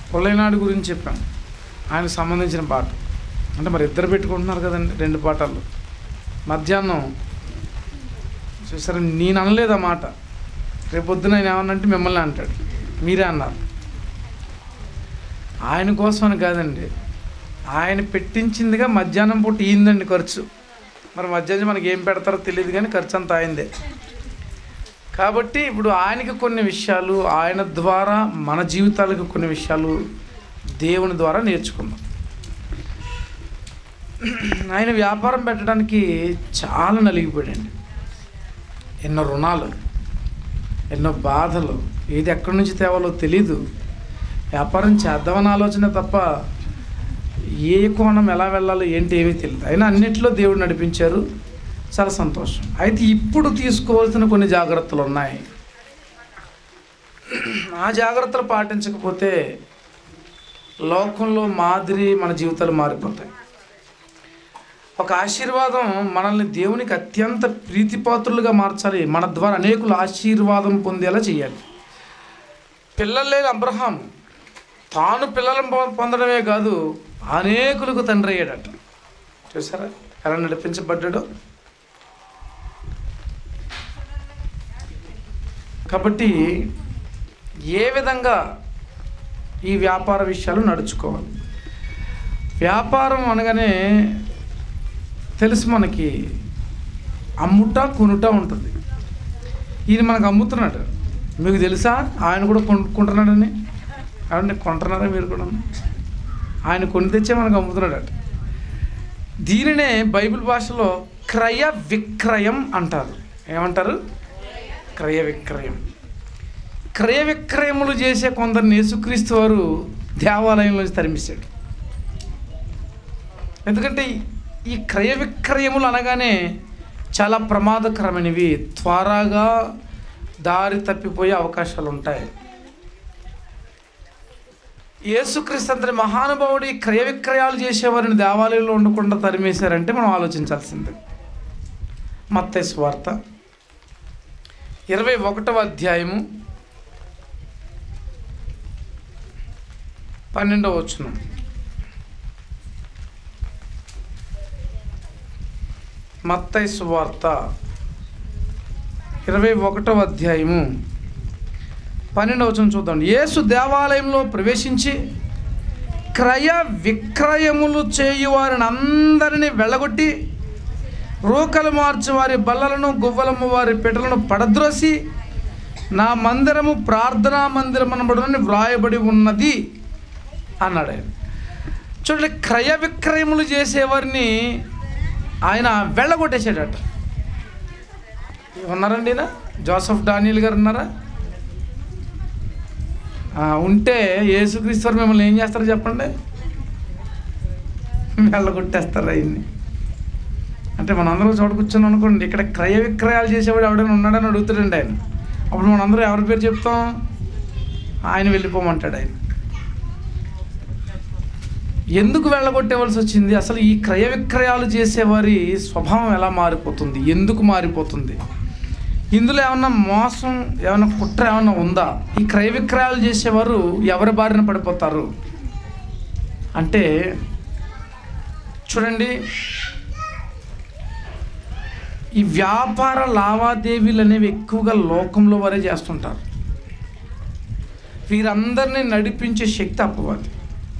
పుల్లైనాడు గురించి చెప్పాం ఆయనకు సంబంధించిన పాట అంటే మరి ఇద్దరు పెట్టుకుంటున్నారు కదండి రెండు పాటలు మధ్యాహ్నం చూసారా నేను అనలేదు ఆ మాట రేపొద్దున ఆయన ఏమన్నంటే మిమ్మల్ని అంటాడు మీరే అన్నారు ఆయన కోసం అని కాదండి ఆయన పెట్టించిందిగా మధ్యాహ్నం పూట ఈందండి ఖర్చు మరి మధ్యాహ్నం మనకి ఏం పెడతారో తెలియదు కానీ ఖర్చు అంతా ఆయనదే కాబట్టి ఇప్పుడు ఆయనకి కొన్ని విషయాలు ఆయన ద్వారా మన జీవితాలకు కొన్ని విషయాలు దేవుని ద్వారా నేర్చుకుందాం ఆయన వ్యాపారం పెట్టడానికి చాలా నలిగిపోయాడండి ఎన్నో రుణాలు ఎన్నో బాధలు ఏది ఎక్కడి నుంచి తేవాలో తెలీదు వ్యాపారం చేద్దామని ఆలోచన తప్ప ఏ కోణం ఎలా వెళ్ళాలో ఏంటి ఏమీ తెలియదు అయినా అన్నిట్లో దేవుడు నడిపించారు చాలా సంతోషం అయితే ఇప్పుడు తీసుకోవాల్సిన కొన్ని జాగ్రత్తలు ఉన్నాయి ఆ జాగ్రత్తలు పాటించకపోతే లోకంలో మాదిరి మన జీవితాలు మారిపోతాయి ఒక ఆశీర్వాదం మనల్ని దేవునికి అత్యంత ప్రీతిపాత్రులుగా మార్చాలి మన ద్వారా అనేకులు ఆశీర్వాదం పొందేలా చేయాలి పిల్లలు లేని అబ్రహాం తాను పిల్లలను పొ- పొందడమే కాదు అనేకులకు తండ్రి అయ్యాడట చూసారా ఎలా నడిపించబడ్డాడో కాబట్టి ఏ విధంగా ఈ వ్యాపార విషయాలు నడుచుకోవాలి వ్యాపారం అనగానే తెలుసు మనకి అమ్ముట కొనుట ఉంటుంది ఈయన మనకు అమ్ముతున్నాడు మీకు తెలుసా ఆయన కూడా కొనుక్కుంటున్నాడని అవునండి కొంటున్నారా మీరు కూడా ఆయన కొని తెచ్చే మనకు అమ్ముతున్నాడట దీనినే బైబిల్ భాషలో క్రయ విక్రయం అంటారు ఏమంటారు క్రయ విక్రయం క్రయ విక్రయములు చేసే కొందరిని యేసుక్రీస్తు వారు దేవాలయంలోంచి తరిమిస్తాడు ఎందుకంటే ఈ క్రయ విక్రయములు అనగానే చాలా ప్రమాదకరమైనవి త్వరగా దారి తప్పిపోయే అవకాశాలు ఉంటాయి యేసుక్రీస్తు అంతటి మహానుభావుడు ఈ క్రయ విక్రయాలు చేసేవారిని దేవాలయంలో ఉండకుండా తరిమేశారంటే మనం ఆలోచించాల్సిందే మత్తయి స్వార్త ఇరవై ఒకటవ అధ్యాయము పన్నెండవ వచనం మత్తయి సువార్త ఇరవై ఒకటవ అధ్యాయము పన్నెండవ వచనం చూద్దాం యేసు దేవాలయంలో ప్రవేశించి క్రయ విక్రయములు చేయువారిని అందరినీ వెళ్ళగొట్టి రూకలు మార్చి వారి బల్లలను గువ్వలము వారి పెట్టలను పడద్రోసి నా మందిరము ప్రార్థనా మందిరం అనబడునని వ్రాయబడి ఉన్నది అన్నాడు ఆయన చూడండి క్రయ విక్రయములు చేసేవారిని ఆయన వెళ్ళగొట్టేసాడట ఉన్నారండి ఈయన జోసఫ్ డానియల్ గారు ఉన్నారా ఆ, ఉంటే యేసుక్రీస్తు వారు మిమ్మల్ని ఏం చేస్తారో చెప్పండి వెళ్ళగొట్టేస్తారు ఆయన్ని అంటే మనందరం చోట కూర్చొని అనుకోండి ఇక్కడ క్రయ విక్రయాలు చేసేవాడు ఎవడైనా ఉన్నాడని అడుగుతాడండి ఆయన అప్పుడు మనందరం ఎవరి పేరు చెప్తాం ఆయన వెళ్ళిపోమంటాడు ఆయన ఎందుకు వెళ్ళగొట్టేవలసి వచ్చింది అసలు ఈ క్రయ విక్రయాలు చేసేవారి స్వభావం ఎలా మారిపోతుంది ఎందుకు మారిపోతుంది ఇందులో ఏమన్నా మోసం ఏమైనా కుట్ర ఏమైనా ఉందా ఈ క్రయ విక్రయాలు చేసేవారు ఎవరి బారిన పడిపోతారు అంటే చూడండి ఈ వ్యాపార లావాదేవీలు అనేవి ఎక్కువగా లోకంలో వారే చేస్తుంటారు వీరందరినీ నడిపించే శక్తి అపవాది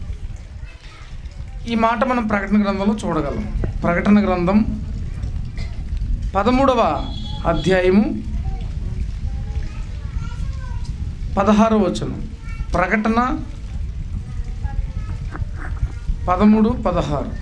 ఈ మాట మనం ప్రకటన గ్రంథంలో చూడగలం ప్రకటన గ్రంథం పదమూడవ అధ్యాయము పదహారవ వచనం ప్రకటన పదమూడు పదహారు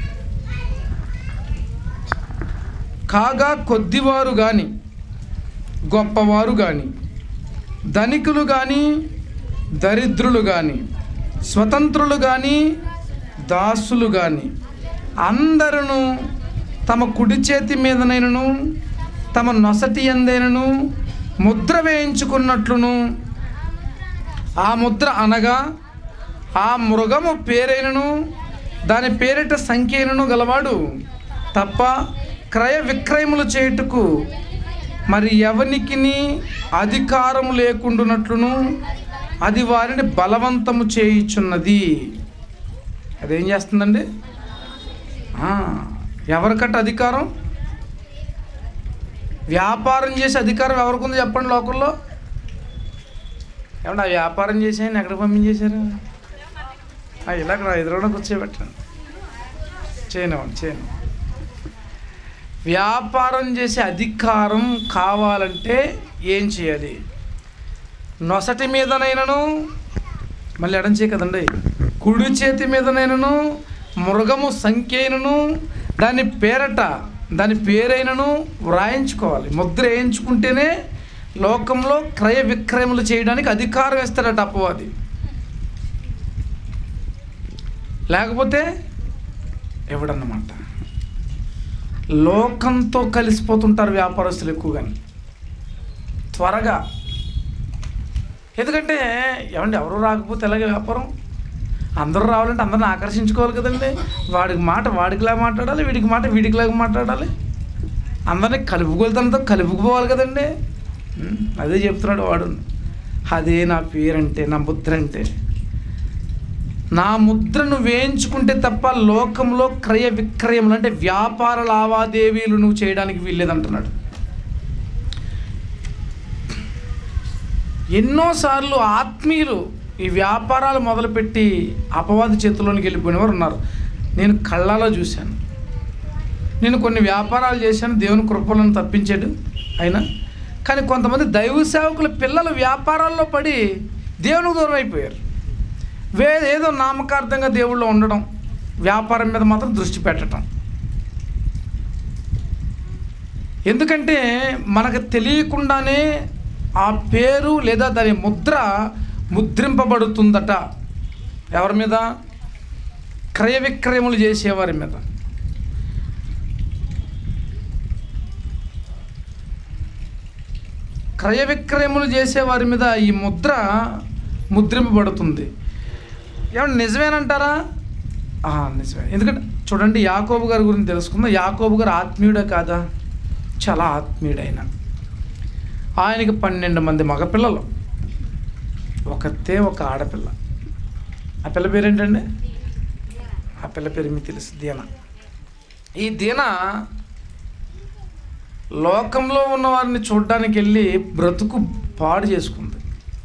కాగా కొద్దివారు కానీ గొప్పవారు కానీ ధనికులు కానీ దరిద్రులు కానీ స్వతంత్రులు కానీ దాసులు కానీ అందరూ తమ కుడి చేతి మీదనైనను తమ నొసటి ఎందైనను ముద్ర వేయించుకున్నట్లును ఆ ముద్ర అనగా ఆ మృగము పేరైనను దాని పేరిట సంఖ్యైనను గలవాడు తప్ప క్రయ విక్రయములు చేయుటకు మరి ఎవనికిని అధికారం లేకుండునట్లును అది వారిని బలవంతము చేయుచున్నది అదేం చేస్తుందండి ఆ, ఎవరికట్ట అధికారం వ్యాపారం చేసే అధికారం ఎవరికి ఉంది చెప్పండి లోకల్లో ఏమన్నా ఆ వ్యాపారం చేసాయని ఎక్కడ పంపించేశారు ఆ, ఇలాగ నా ఎదురుగా కూర్చోబెట్టండి చేయనివ్వండి చేయను వ్యాపారం చేసే అధికారం కావాలంటే ఏం చేయాలి నొసటి మీదనైనను మళ్ళీ ఎడం చేయి కదండి కుడి చేతి మీదనైనను మృగము సంఖ్యైనను దాని పేరట దాని పేరైనను వ్రాయించుకోవాలి ముద్ర వేయించుకుంటేనే లోకంలో క్రయ విక్రయములు చేయడానికి అధికారం ఇస్తాడట అపవాది లేకపోతే ఎవడన్నమాట లోకంతో కలిసిపోతుంటారు వ్యాపారస్తులు ఎక్కువగా త్వరగా ఎందుకంటే ఏమండి ఎవరు రాకపోతే ఎలాగే వ్యాపారం అందరూ రావాలంటే అందరిని ఆకర్షించుకోవాలి కదండి వాడికి మాట వాడికిలా మాట్లాడాలి వీడికి మాట వీడికిలాగా మాట్లాడాలి అందరినీ కలుపుకొలుతనంతో కలుపుకుపోవాలి కదండి ఉం, అదే చెప్తున్నాడు వాడు అదే నా పేరంటే నా ముద్ర అంటే నా ముద్రను వేయించుకుంటే తప్ప లోకంలో క్రయ విక్రయములు అంటే వ్యాపార లావాదేవీలు నువ్వు చేయడానికి వీల్లేదంటున్నాడు ఎన్నోసార్లు ఆత్మీయులు ఈ వ్యాపారాలు మొదలుపెట్టి అపవాది చేతుల్లోనికి వెళ్ళిపోయిన వారు ఉన్నారు నేను కళ్ళాలో చూశాను నేను కొన్ని వ్యాపారాలు చేశాను దేవుని కృపలను తప్పించాడు అయినా కానీ కొంతమంది దైవ సేవకుల పిల్లలు వ్యాపారాల్లో పడి దేవునికి దూరం అయిపోయారు వే ఏదో నామకార్థంగా దేవుళ్ళు ఉండడం వ్యాపారం మీద మాత్రం దృష్టి పెట్టడం ఎందుకంటే మనకు తెలియకుండానే ఆ పేరు లేదా దాని ముద్ర ముద్రింపబడుతుందట ఎవరి మీద క్రయ విక్రయములు చేసేవారి మీద క్రయ విక్రయములు చేసేవారి మీద ఈ ముద్ర ముద్రింపబడుతుంది ఏమన్నా నిజమేనంటారా ఆ, నిజమే ఎందుకంటే చూడండి యాకోబు గారి గురించి తెలుసుకుందాం యాకోబు గారు ఆత్మీయుడే కాదా చాలా ఆత్మీయుడైన ఆయనకి పన్నెండు మంది మగపిల్లలు ఒకతే ఒక ఆడపిల్ల ఆ పిల్ల పేరేంటండి ఆ పిల్ల పేరు మీకు తెలుసు దీన ఈ దీన లోకంలో ఉన్న వారిని చూడడానికి వెళ్ళి బ్రతుకు పాడు చేసుకుంది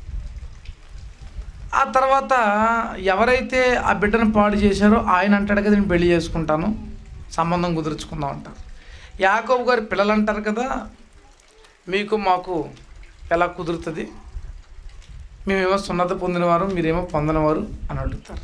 ఆ తర్వాత ఎవరైతే ఆ బిడ్డను పాడు చేశారో ఆయన అంటాడు కదా నేను పెళ్లి చేసుకుంటాను సంబంధం కుదుర్చుకుందాం అంటారు యాకోబు గారి పిల్లలు అంటారు కదా మీకు మాకు ఎలా కుదురుతుంది మేమేమో సున్నత పొందినవారు మీరేమో పొందినవారు అని అడుగుతారు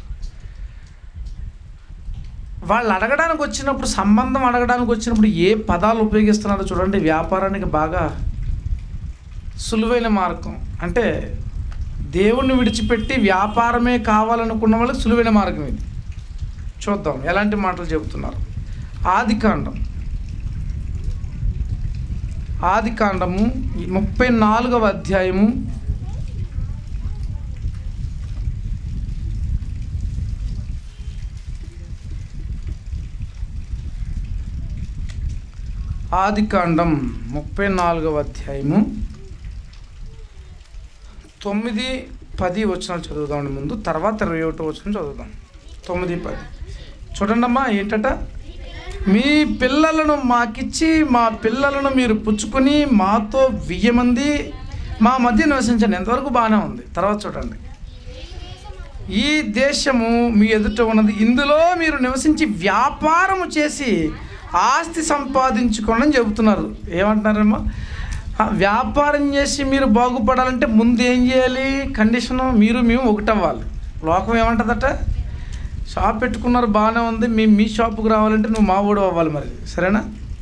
వాళ్ళు అడగడానికి వచ్చినప్పుడు సంబంధం అడగడానికి వచ్చినప్పుడు ఏ పదాలు ఉపయోగిస్తున్నారో చూడండి వ్యాపారానికి బాగా సులువైన మార్గం అంటే దేవుణ్ణి విడిచిపెట్టి వ్యాపారమే కావాలనుకున్న వాళ్ళకి సులువైన మార్గం ఇది చూద్దాం ఎలాంటి మాటలు చెబుతున్నారు ఆది కాండం ఆది కాండము ముప్పై నాలుగవ అధ్యాయము ఆది కాండం ముప్పై నాలుగవ అధ్యాయము తొమ్మిది పది వచనాలు చదువుదామండి ముందు తర్వాత ఇరవై ఒకటో వచనం చదువుదాం తొమ్మిది పది చూడండి అమ్మా ఏంటట మీ పిల్లలను మాకిచ్చి మా పిల్లలను మీరు పుచ్చుకొని మాతో వెయ్యమంది మా మధ్య నివసించండి ఎంతవరకు బాగానే ఉంది తర్వాత చూడండి ఈ దేశము మీ ఎదుట ఉన్నది ఇందులో మీరు నివసించి వ్యాపారము చేసి ఆస్తి సంపాదించుకోండి అని చెబుతున్నారు ఏమంటున్నారమ్మా ఆ, వ్యాపారం చేసి మీరు బాగుపడాలంటే ముందు ఏం చేయాలి కండిషను మీరు మేము ఒకటవ్వాలి లోకం ఏమంటుందట షాప్ పెట్టుకున్నారు బాగానే ఉంది మేము మీ షాపుకి రావాలంటే నువ్వు మా ఊడు అవ్వాలి మరి సరేనా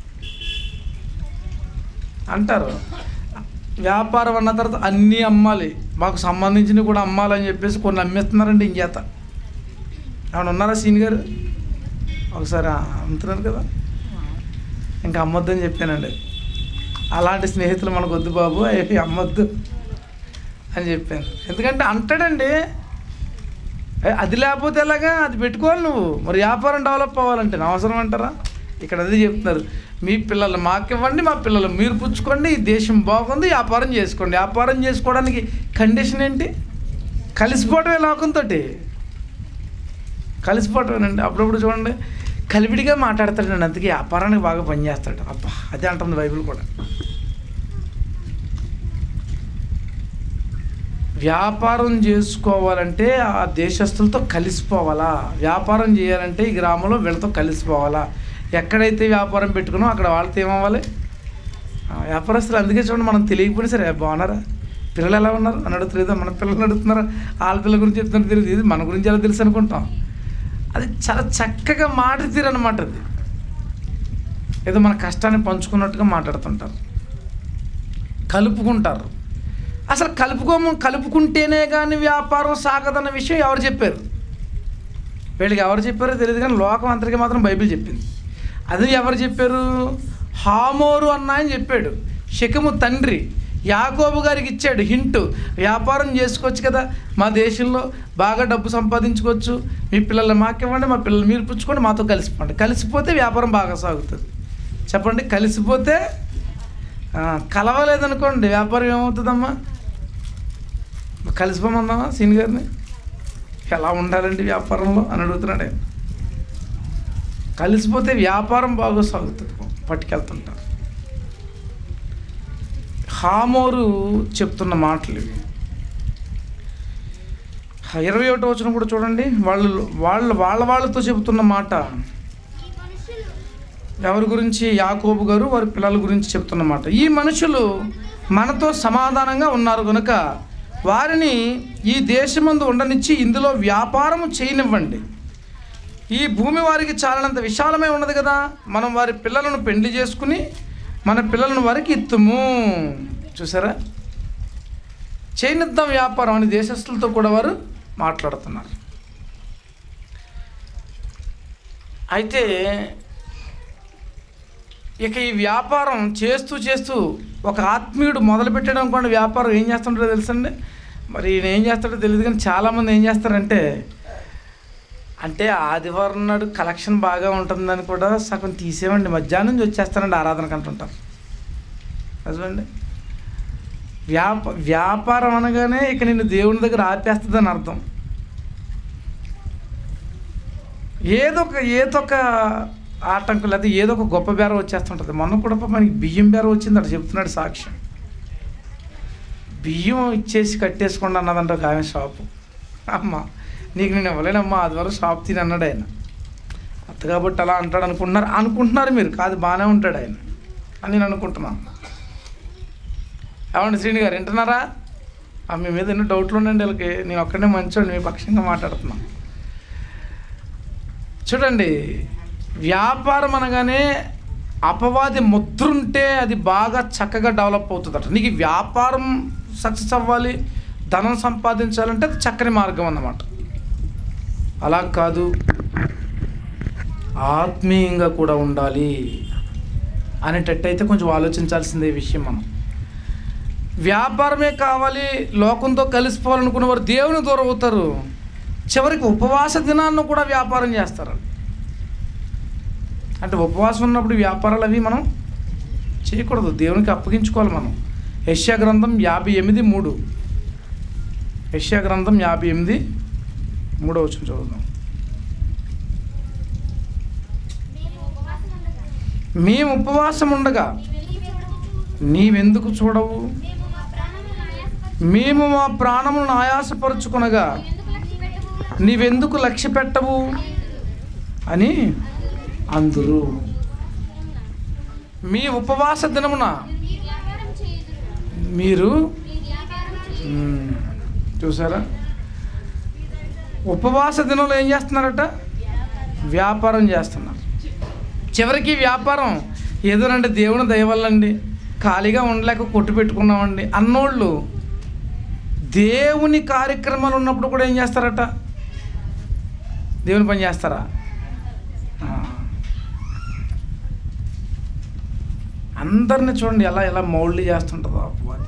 అంటారు వ్యాపారం అన్న తర్వాత అన్నీ అమ్మాలి మాకు సంబంధించినవి కూడా అమ్మాలని చెప్పేసి కొన్ని అమ్మేస్తున్నారండి ఇంకేత ఏమైనా ఉన్నారా సీన్ గారు ఒకసారి అమ్ముతున్నారు కదా ఇంకా అమ్మొద్దని చెప్పానండి అలాంటి స్నేహితులు మనకు వద్దు బాబు అవి అమ్మొద్దు అని చెప్పాను ఎందుకంటే అంటాడండి ఏ, అది లేకపోతే ఎలాగా అది పెట్టుకోవాలి నువ్వు మరి వ్యాపారం డెవలప్ అవ్వాలంటే నా అవసరం అంటారా ఇక్కడ అది చెప్తున్నారు మీ పిల్లలు మాకు ఇవ్వండి మా పిల్లలు మీరు పుచ్చుకోండి ఈ దేశం బాగుంది వ్యాపారం చేసుకోండి వ్యాపారం చేసుకోవడానికి కండిషన్ ఏంటి కలిసిపోవటమే లోకంతో కలిసిపోవటమేనండి అప్పుడప్పుడు చూడండి కలివిడిగా మాట్లాడతాడండి అందుకే వ్యాపారానికి బాగా పనిచేస్తాడు అబ్బా అదే అంటుంది బైబిల్ కూడా వ్యాపారం చేసుకోవాలంటే ఆ దేశస్తులతో కలిసిపోవాలా వ్యాపారం చేయాలంటే ఈ గ్రామంలో వీళ్ళతో కలిసిపోవాలా ఎక్కడైతే వ్యాపారం పెట్టుకున్నామో అక్కడ వాళ్ళతో ఏమవ్వాలి ఆ, వ్యాపారస్తులు అందుకే చూడండి మనం తెలియకపోయినా సరే బాగున్నారా పిల్లలు ఎలా ఉన్నారు అని అడుగుతలేదు మన పిల్లలు అడుగుతున్నారు వాళ్ళ పిల్లల గురించి చెప్తున్నారు తెలియదు ఇది మన గురించి ఎలా తెలుసు అనుకుంటాం అది చాలా చక్కగా మాట తీరు అనమాట అది ఏదో మన కష్టాన్ని పంచుకున్నట్టుగా మాట్లాడుతుంటారు కలుపుకుంటారు అసలు కలుపుకోము కలుపుకుంటేనే కానీ వ్యాపారం సాగదన్న విషయం ఎవరు చెప్పారు వీళ్ళకి ఎవరు చెప్పారో తెలియదు కానీ లోకం అంతరికి మాత్రం బైబిల్ చెప్పింది అది ఎవరు చెప్పారు హామోరు అన్న ఆయన చెప్పాడు శకము తండ్రి యాకోబు గారికి ఇచ్చాడు హింట్ వ్యాపారం చేసుకోవచ్చు కదా మా దేశంలో బాగా డబ్బు సంపాదించుకోవచ్చు మీ పిల్లలు మాకివ్వండి మా పిల్లలు మీరు పుచ్చుకోండి మాతో కలిసిపోండి కలిసిపోతే వ్యాపారం బాగా సాగుతుంది చెప్పండి కలిసిపోతే ఆ, కలవలేదనుకోండి వ్యాపారం ఏమవుతుందమ్మా కలిసిపోమందామా సీని గారిని ఎలా ఉండాలండి వ్యాపారంలో అని అడుగుతున్నాడు ఆయన కలిసిపోతే వ్యాపారం బాగా సాగుతుంది పట్టుకెళ్తుంటారు హామోరు చెప్తున్న మాటలు ఇవి ఇరవై ఒకటో వచ్చిన కూడా చూడండి వాళ్ళు వాళ్ళు వాళ్ళ వాళ్ళతో చెబుతున్న మాట ఎవరి గురించి యాకోబు గారు వారి పిల్లల గురించి చెప్తున్న మాట ఈ మనుషులు మనతో సమాధానంగా ఉన్నారు కనుక వారిని ఈ దేశమందు ఉండనిచ్చి ఇందులో వ్యాపారం చేయనివ్వండి ఈ భూమి వారికి చాలనంత విశాలమే ఉన్నది కదా మనం వారి పిల్లలను పెండ్లి చేసుకుని మన పిల్లలను వారికి ఇత్తుము చూసారా చేయనిద్దాం వ్యాపారం అని దేశస్తులతో కూడా వారు మాట్లాడుతున్నారు అయితే ఇక ఈ వ్యాపారం చేస్తూ చేస్తూ ఒక ఆత్మీయుడు మొదలు పెట్టడం కూడా వ్యాపారం ఏం చేస్తుంటారో తెలుసండి మరి ఈయన ఏం చేస్తాడో తెలియదు కానీ చాలామంది ఏం చేస్తారంటే అంటే ఆదివారం నాడు కలెక్షన్ బాగా ఉంటుందని కూడా సగం తీసేవండి మధ్యాహ్నం నుంచి వచ్చేస్తానండి ఆరాధనకు అంటుంటారు నిజమండి వ్యాప వ్యాపారం అనగానే ఇక నిన్ను దేవుని దగ్గర ఆపేస్తుందని అర్థం ఏదో ఒక ఏదో ఒక ఆటంకం లేదా ఏదో ఒక గొప్ప బేరం వచ్చేస్తుంటుంది మొన్న కూడా పాపం మనకి బియ్యం బేరం వచ్చింది అటు చెప్తున్నాడు సాక్ష్యం బియ్యం ఇచ్చేసి కట్టేసుకోండి అన్నదంట ఒక ఆమె షాపు అమ్మ నీకు నేను ఇవ్వలేనమ్మా ఆదివారం షాప్ తిని అన్నాడు ఆయన అత్త కాబట్టి అలా అంటాడు అనుకుంటున్నారు అనుకుంటున్నారు మీరు కాదు బాగానే ఉంటాడు ఆయన అని నేను అనుకుంటున్నాను ఏమండి శ్రీని గారు వింటున్నారా ఆ, మీ మీద ఎన్నో డౌట్లు ఉండండి వీళ్ళకి నేను ఒక్కడే మంచోండి మీ పక్షంగా మాట్లాడుతున్నాను చూడండి వ్యాపారం అనగానే అపవాది ముద్రుంటే అది బాగా చక్కగా డెవలప్ అవుతుందట నీకు ఈ వ్యాపారం సక్సెస్ అవ్వాలి ధనం సంపాదించాలంటే అది చక్కని మార్గం అన్నమాట అలా కాదు ఆత్మీయంగా కూడా ఉండాలి అనేటట్టయితే కొంచెం ఆలోచించాల్సిందే ఈ విషయం మనం వ్యాపారమే కావాలి లోకంతో కలిసిపోవాలనుకున్న వారు దేవుని దూరం అవుతారు చివరికి ఉపవాస దినాన్ని కూడా వ్యాపారం చేస్తారు అంటే ఉపవాసం ఉన్నప్పుడు వ్యాపారాలు అవి మనం చేయకూడదు దేవునికి అప్పగించుకోవాలి మనం యష్యా గ్రంథం యాభై ఎనిమిది మూడు యష్యా గ్రంథం యాభై ఎనిమిది మూడో వచ్చిన చదువుదాం మేము ఉపవాసం ఉండగా నీవెందుకు చూడవు మేము మా ప్రాణములను ఆయాసపరుచుకొనగా నీవెందుకు లక్ష్య పెట్టవు అని అందురు మీ ఉపవాస దినమున మీరు మ్మ్, చూసారా ఉపవాస దినంలో ఏం చేస్తున్నారట వ్యాపారం చేస్తున్నారు చివరికి వ్యాపారం ఏదోనండి దేవుని దయవల్లండి ఖాళీగా ఉండలేక కొట్టు పెట్టుకున్నామండి అన్నోళ్ళు దేవుని కార్యక్రమాలు ఉన్నప్పుడు కూడా ఏం చేస్తారట దేవుని పని చేస్తారా ఆ. అందరిని చూడండి ఎలా ఎలా మౌల్డ్ చేస్తుంటుందో అపవాది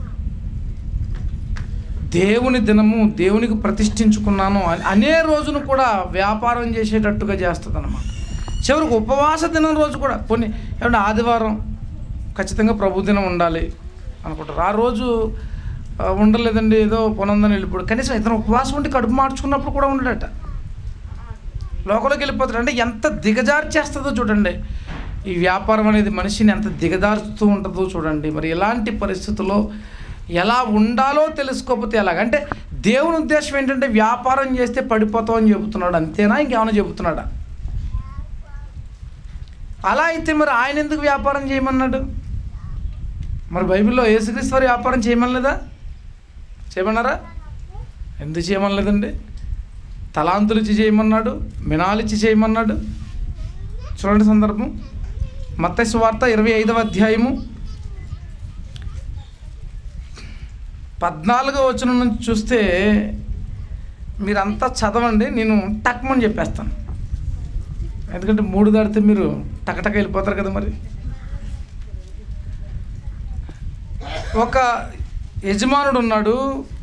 దేవుని దినము దేవునికి ప్రతిష్ఠించుకున్నాను అని అనే రోజును కూడా వ్యాపారం చేసేటట్టుగా చేస్తుంది అనమాట చివరికి ఉపవాస దినం రోజు కూడా కొన్ని ఏమంటే ఆదివారం ఖచ్చితంగా ప్రభు దినం ఉండాలి అనుకుంటారు ఆ రోజు "ఆ, ఉండలేదండి ఏదో పొనందని వెళ్ళిపోడు కనీసం ఇతను ఉపవాసం ఉండి కడుపు మార్చుకున్నప్పుడు కూడా ఉండడట లోకంలోకి వెళ్ళిపోతాడు అంటే ఎంత దిగజారి చేస్తుందో చూడండి ఈ వ్యాపారం అనేది మనిషిని ఎంత దిగజారుస్తూ ఉంటుందో చూడండి మరి ఇలాంటి పరిస్థితుల్లో ఎలా ఉండాలో తెలుసుకోకపోతే ఎలాగ అంటే దేవుని ఉద్దేశం ఏంటంటే వ్యాపారం చేస్తే పడిపోతాం అని చెబుతున్నాడు అంతేనా ఇంకేమైనా చెబుతున్నాడా అలా అయితే మరి ఆయన ఎందుకు వ్యాపారం చేయమన్నాడు మరి బైబిల్లో యేసుక్రీస్తు వారు వ్యాపారం చేయమనలేదా చేయమన్నారా ఎందుకు చేయమనలేదండి తలాంతులు ఇచ్చి చేయమన్నాడు మినాలిచ్చి చేయమన్నాడు చూడండి సందర్భం మత్తయి వార్త ఇరవై ఐదవ అధ్యాయము పద్నాలుగో వచనం నుంచి చూస్తే మీరంతా చదవండి నేను టక్మని చెప్పేస్తాను ఎందుకంటే మూడు దాడితే మీరు టకటక వెళ్ళిపోతారు కదా మరి ఒక యజమానుడు ఉన్నాడు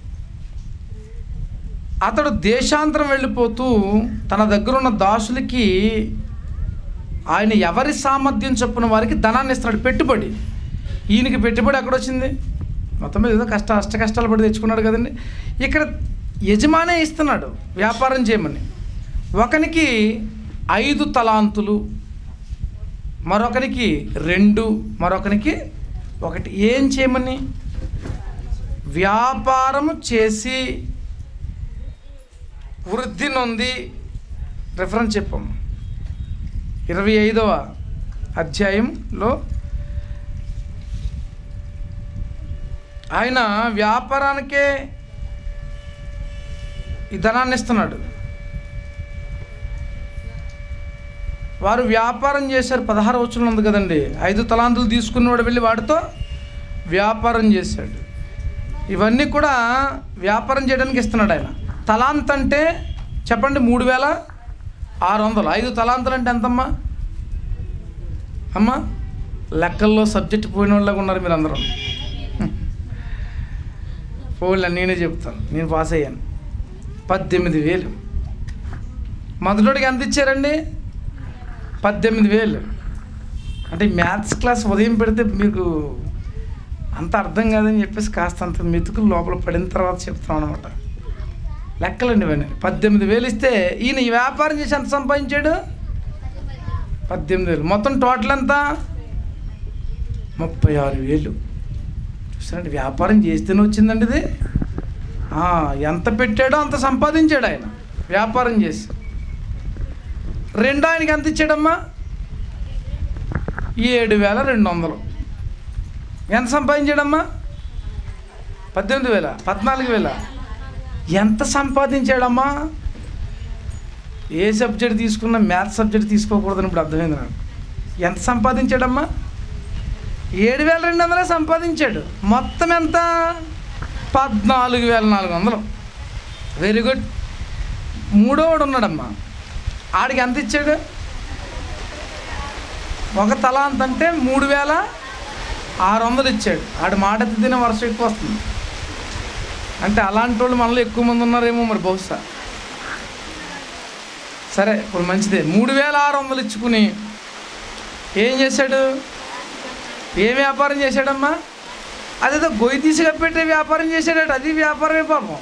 అతడు దేశాంతరం వెళ్ళిపోతూ తన దగ్గర ఉన్న దాసులకి ఆయన ఎవరి సామర్థ్యం చొప్పున వారికి ధనాన్ని ఇస్తాడు పెట్టుబడి ఈయనకి పెట్టుబడి ఎక్కడొచ్చింది మొత్తం మీద ఏదో కష్ట అష్ట కష్టాలు పడి తెచ్చుకున్నాడు కదండి ఇక్కడ యజమానే ఇస్తున్నాడు వ్యాపారం చేయమని ఒకనికి ఐదు తలాంతులు మరొకరికి రెండు మరొకరికి ఒకటి ఏం చేయమని వ్యాపారము చేసి వృద్ధి నొంది రెఫరెన్స్ చెప్పాము ఇరవై ఐదవ అధ్యాయంలో ఆయన వ్యాపారానికే ఈ ధనాన్ని ఇస్తున్నాడు వారు వ్యాపారం చేశారు పదహారు వచ్చులు ఉంది కదండి ఐదు తలాంతులు తీసుకున్నవాడు వెళ్ళి వాడితో వ్యాపారం చేశాడు ఇవన్నీ కూడా వ్యాపారం చేయడానికి ఇస్తున్నాడు ఆయన తలాంత్ అంటే చెప్పండి మూడు వేల ఆరు వందలు ఐదు తలాంతులు అంటే ఎంతమ్మా అమ్మా లెక్కల్లో సబ్జెక్ట్ పోయిన వాళ్ళగా ఉన్నారు మీరు అందరూ పోలే నేనే చెప్తాను నేను పాస్ అయ్యాను పద్దెనిమిది వేలు మొదటికి ఎంత ఇచ్చారండి పద్దెనిమిది వేలు అంటే మ్యాథ్స్ క్లాస్ ఉదయం పెడితే మీకు అంత అర్థం కాదని చెప్పేసి కాస్త అంత మెతుకులు లోపల పడిన తర్వాత చెప్తాం అనమాట లెక్కలండి ఇవన్నీ పద్దెనిమిది వేలు ఇస్తే ఈయన ఈ వ్యాపారం చేసి ఎంత సంపాదించాడు పద్దెనిమిది వేలు మొత్తం టోటల్ ఎంత ముప్పై ఆరు వేలు చూసారండి వ్యాపారం చేస్తేనే వచ్చిందండి ఇది ఆ, ఎంత పెట్టాడో అంత సంపాదించాడు ఆయన వ్యాపారం చేసి రెండో ఆయనకి ఎంత ఇచ్చాడమ్మా ఏడు వేల రెండు వందలు ఎంత సంపాదించాడమ్మా పద్దెనిమిది వేల పద్నాలుగు వేల ఎంత సంపాదించాడమ్మా ఏ సబ్జెక్ట్ తీసుకున్నా మ్యాథ్స్ సబ్జెక్ట్ తీసుకోకూడదని ఇప్పుడు అర్థమైంది నాకు ఎంత సంపాదించాడమ్మా ఏడు వేల రెండు వందలే సంపాదించాడు మొత్తం ఎంత పద్నాలుగు వేల నాలుగు వందలు వెరీ గుడ్ మూడోవాడు ఉన్నాడమ్మా ఆడికి ఎంత ఇచ్చాడు ఒక తల అంత అంటే మూడు వేల ఆరు వందలు ఇచ్చాడు ఆడి మాట ఎత్తితేనే వర్షం ఎక్కువ వస్తుంది అంటే అలాంటి వాళ్ళు మనలో ఎక్కువ మంది ఉన్నారేమో మరి బహుశా సరే ఇప్పుడు మంచిదే మూడు వేల ఆరు వందలు ఇచ్చుకుని ఏం చేశాడు ఏ వ్యాపారం చేశాడమ్మా అదేదో గొయ్యి తీసి కప్పెట్టే వ్యాపారం చేశాడట అది వ్యాపారమే పాపం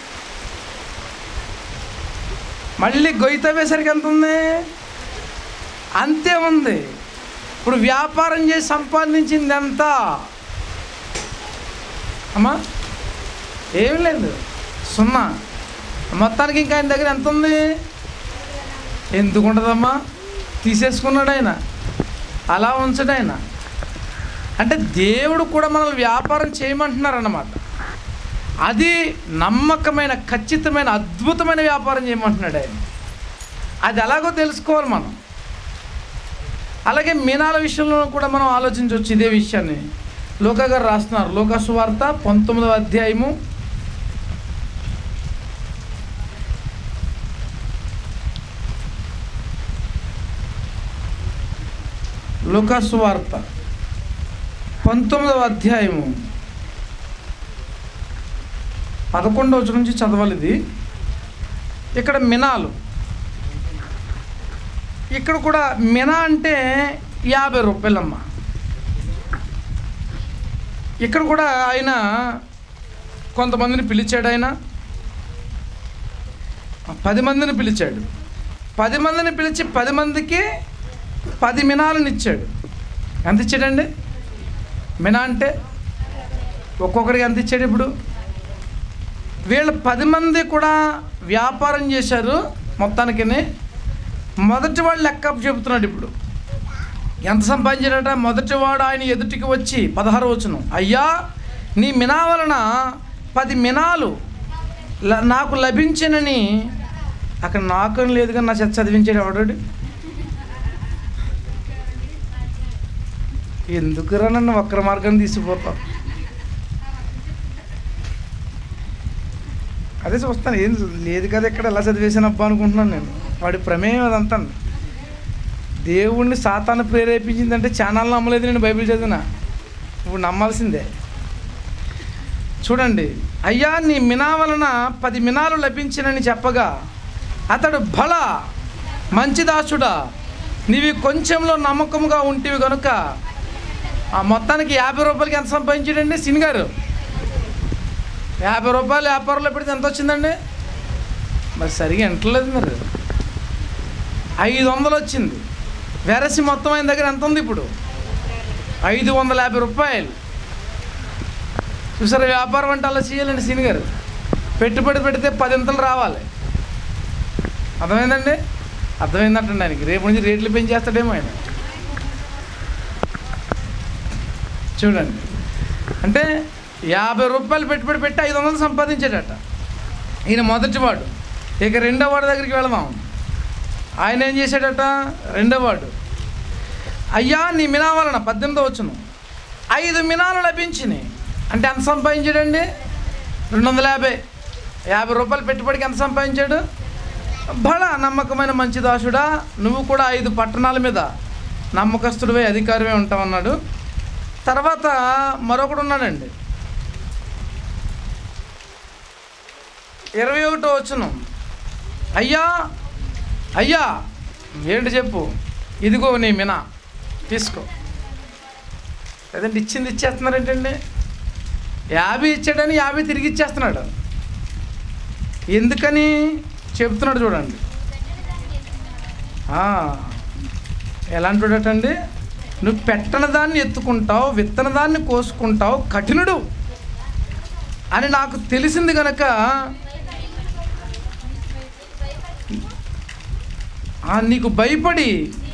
మళ్ళీ గొయ్యి తవ్వేసరికి ఎంత ఉంది అంతే ఉంది ఇప్పుడు వ్యాపారం చేసి సంపాదించింది ఎంత అమ్మా ఏం లేదు సున్నా మొత్తానికి ఇంకా ఆయన దగ్గర ఎంత ఉంది ఎందుకు ఉండదమ్మా తీసేసుకున్నాడు ఆయన అలా ఉంచడు ఆయన అంటే దేవుడు కూడా మనల్ని వ్యాపారం చేయమంటున్నారన్నమాట అది నమ్మకమైన ఖచ్చితమైన అద్భుతమైన వ్యాపారం చేయమంటున్నాడు ఆయన అది ఎలాగో తెలుసుకోవాలి మనం అలాగే మీనాల విషయంలో కూడా మనం ఆలోచించవచ్చు ఇదే విషయాన్ని లోకా గారు రాస్తున్నారు లోకాసు వార్త పంతొమ్మిదవ అధ్యాయము లోకాసు వార్త పంతొమ్మిదవ అధ్యాయము పదకొండవ వచనం నుంచి చదవాలి ఇది ఇక్కడ మినాలు ఇక్కడ కూడా మినా అంటే యాభై రూపాయలమ్మ ఇక్కడ కూడా ఆయన కొంతమందిని పిలిచాడు ఆయన పది మందిని పిలిచాడు పది మందిని పిలిచి పది మందికి పది మినాలను ఇచ్చాడు ఎంత ఇచ్చాడండి మినా అంటే ఒక్కొక్కరికి ఎంత ఇచ్చాడు ఇప్పుడు వీళ్ళు పది మంది కూడా వ్యాపారం చేశారు మొత్తానికి మొదటి వాడు లెక్క చెబుతున్నాడు ఇప్పుడు ఎంత సంపాదించాడట మొదటివాడు ఆయన ఎదుటికి వచ్చి పదహారు వచ్చును అయ్యా నీ మినా వలన పది మినాలు ల- నాకు లభించినని అక్కడ నాకు లేదు కానీ నా చేత చదివించాడు ఎవడాడు ఎందుకురా నన్ను వక్ర మార్గం తీసుకుపోతావు అదే చూస్తాను ఏం లేదు కదా ఇక్కడ ఎలా చదివేసాను అబ్బా అనుకుంటున్నాను నేను వాడి ప్రమేయం అదంతా దేవుణ్ణి సాతాను ప్రేరేపించిందంటే ఛానల్ నమ్మలేదు నేను బైబిల్ చదివిన ఇప్పుడు నమ్మాల్సిందే చూడండి అయ్యా నీ మినా వలన పది మినాలు లభించినని చెప్పగా అతడు బల మంచి దాసుడా నీవి కొంచెంలో నమ్మకంగా ఉంటివి కనుక ఆ మొత్తానికి యాభై రూపాయలకి ఎంత సంపాదించాడండి సిన్ గారు యాభై రూపాయలు వ్యాపారంలో పెడితే ఎంత వచ్చిందండి మరి సరిగా ఎంటలేదు మరి ఐదు వందలు వచ్చింది వెరసి మొత్తం ఆయన దగ్గర ఎంత ఉంది ఇప్పుడు ఐదు వందల యాభై రూపాయలు చూసారా వ్యాపారం అంటే అలా చేయాలండి సీని గారు పెట్టుబడి పెడితే పదింతలు రావాలి అర్థమైందండి అర్థమైందంటండి ఆయనకి రేపు నుంచి రేట్లు పెంచేస్తాడేమో ఆయన చూడండి అంటే యాభై రూపాయలు పెట్టుబడి పెట్టి ఐదు వందలు సంపాదించాడట ఈయన మొదటివాడు ఇక రెండో వాడి దగ్గరికి వెళదాం ఆయన ఏం చేశాడట రెండో వాడు అయ్యా నీ మినా వలన పద్దెనిమిదో వచ్చును ఐదు మినాలు లభించినాయి అంటే ఎంత సంపాదించాడండి రెండు వందల యాభై యాభై రూపాయలు పెట్టుబడికి ఎంత సంపాదించాడు బల నమ్మకమైన మంచి దాసుడా నువ్వు కూడా ఐదు పట్టణాల మీద నమ్మకస్తుడివే అధికారమే ఉంటావన్నాడు తర్వాత మరొకడు ఉన్నాడండి ఇరవై ఒకటో వచ్చును అయ్యా అయ్యా ఏంటి చెప్పు ఇదిగో నీ మినా తీసుకో లేదంటే ఇచ్చింది ఇచ్చేస్తున్నారేంటండి యాభై ఇచ్చాడని యాభై తిరిగి ఇచ్చేస్తున్నాడు ఎందుకని చెప్తున్నాడు చూడండి ఆ, ఎలాంటి వాడటండి నువ్వు పెట్టని దాన్ని ఎత్తుకుంటావు విత్తన దాన్ని కోసుకుంటావు కఠినుడు అని నాకు తెలిసింది కనుక ఆ, నీకు భయపడి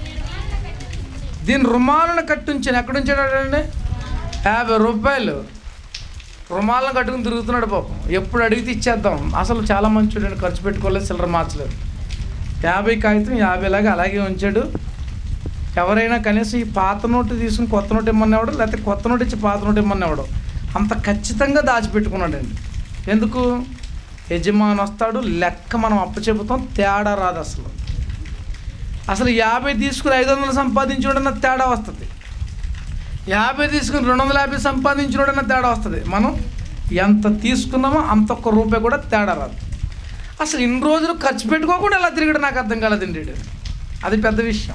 దీని రుమాలను కట్టుంచాను ఎక్కడ ఉంచాడండి యాభై రూపాయలు రుమాలను కట్టుకుని తిరుగుతున్నాడు పాపం ఎప్పుడు అడిగితే ఇచ్చేద్దాం అసలు చాలా మంచోడండి ఖర్చు పెట్టుకోలేదు చిల్లర మార్చలేదు యాభై కాగితం యాభైలాగా అలాగే ఉంచాడు ఎవరైనా కనీసం ఈ పాత నోటు తీసుకుని కొత్త నోటు ఇమ్మనేవాడు లేకపోతే కొత్త నోటు ఇచ్చి పాత నోటు ఇమ్మనేవాడు అంత ఖచ్చితంగా దాచిపెట్టుకున్నాడండి ఎందుకు యజమాని వస్తాడు లెక్క మనం అప్పచెబుతాం తేడా రాదు అసలు అసలు యాభై తీసుకుని ఐదు వందలు సంపాదించుడన్న తేడా వస్తుంది యాభై తీసుకుని రెండు వందల యాభై సంపాదించుడన్న తేడా వస్తుంది మనం ఎంత తీసుకున్నామో అంత ఒక్క రూపాయి కూడా తేడా రాదు అసలు ఇన్ని రోజులు ఖర్చు పెట్టుకోకుండా ఎలా తిరిగాడు నాకు అర్థం కాలేదండి ఈడు. అది పెద్ద విషయం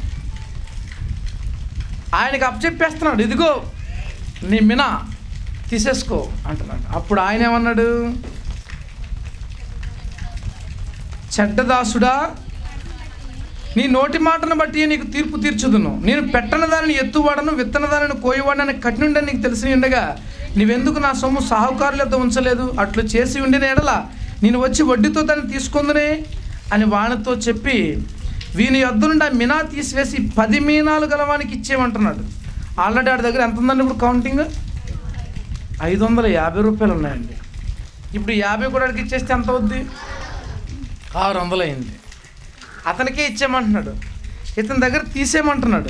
ఆయనకి అప్పచెప్పేస్తున్నాడు ఇదిగో నీ మినా తీసేసుకో అంటున్నాడు అప్పుడు ఆయన ఏమన్నాడు చెడ్డదాసుడా నీ నోటి మాటను బట్టి నీకు తీర్పు తీర్చుదును నేను పెట్టని దానిని ఎత్తువాడను విత్తన దానిని కోయవాడని కఠినుండని నీకు తెలిసి ఉండగా నీవెందుకు నా సొమ్ము సాహుకారుల యొద్ద ఉంచలేదు అట్లు చేసి ఉండిన ఎడల నేను వచ్చి వడ్డీతో దాన్ని తీసుకుందునే అని వానితో చెప్పి వీని యొద్ద నుండి ఆ మినా తీసివేసి పది మీనాలు గలవానికి ఇచ్చేయమంటున్నాడు ఆల్రెడీ ఆడి దగ్గర ఎంత ఉందండి ఇప్పుడు కౌంటింగ్ ఐదు వందల యాభై రూపాయలు ఉన్నాయండి ఇప్పుడు యాభై కూడా ఆడికి ఇచ్చేస్తే ఎంత అవుద్ది ఆరు వందలు అయింది అతనికే ఇచ్చేయమంటున్నాడు ఇతని దగ్గర తీసేయమంటున్నాడు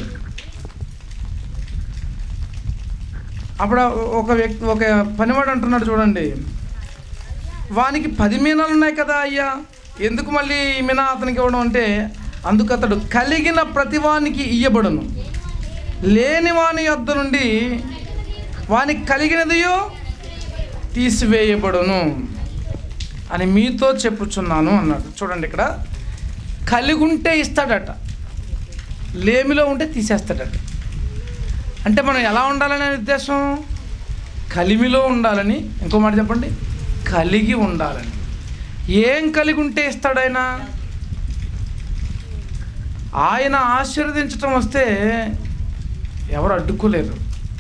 అప్పుడు ఒక వ్యక్తి ఒక పనివాడు అంటున్నాడు చూడండి వానికి పది మీనాలు ఉన్నాయి కదా అయ్యా ఎందుకు మళ్ళీ ఈ మీనా అతనికి ఇవ్వడం అంటే అందుకు అతడు కలిగిన ప్రతివానికి ఇయ్యబడును లేని వాని యొద్ద నుండి వానికి కలిగినదియో తీసివేయబడును అని మీతో చెప్పుచున్నాను అన్నాడు చూడండి ఇక్కడ కలిగి ఉంటే ఇస్తాడట లేమిలో ఉంటే తీసేస్తాడట అంటే మనం ఎలా ఉండాలనే ఉద్దేశం కలిమిలో ఉండాలని ఇంకో మాట చెప్పండి కలిగి ఉండాలండి ఏం కలిగి ఉంటే ఇస్తాడైనా ఆయన ఆశీర్వదించటం వస్తే ఎవరు అడ్డుకోలేరు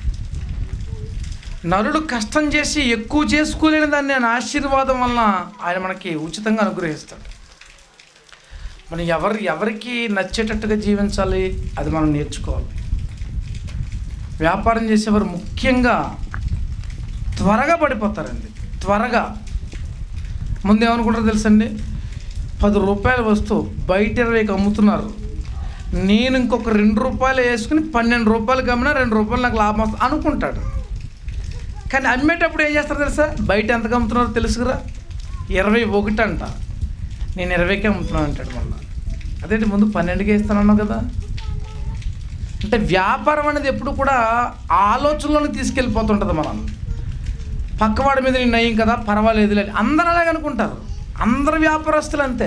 నరుడు కష్టం చేసి ఎక్కువ చేసుకోలేని దాన్ని ఆయన ఆశీర్వాదం వలన ఆయన మనకి ఉచితంగా అనుగ్రహిస్తాడు మనం ఎవరు ఎవరికి నచ్చేటట్టుగా జీవించాలి అది మనం నేర్చుకోవాలి వ్యాపారం చేసేవారు ముఖ్యంగా త్వరగా పడిపోతారండి త్వరగా ముందు ఏమనుకుంటారో తెలుసండి పది రూపాయల వస్తువు బయట ఇరవైకి అమ్ముతున్నారు నేను ఇంకొక రెండు రూపాయలు వేసుకుని పన్నెండు రూపాయలకి అమ్మినా రెండు రూపాయలు నాకు లాభం వస్తుంది అనుకుంటాడు కానీ అమ్మేటప్పుడు ఏం చేస్తారు తెలుసా బయట ఎంతకు అమ్ముతున్నారో తెలుసుకురా ఇరవై ఒకటి అంట నేను ఇరవైకే అమ్ముతున్నాను అంటాడు మళ్ళీ అదేంటి ముందు పన్నెండుకే ఇస్తానన్నావు కదా అంటే వ్యాపారం అనేది ఎప్పుడు కూడా ఆలోచనలోకి తీసుకెళ్ళిపోతుంటుంది మనం పక్కవాడి మీద నేను నయ్యం కదా పర్వాలేదు లేదు అందరూ అలాగే అనుకుంటారు అందరు వ్యాపారస్తులు అంతే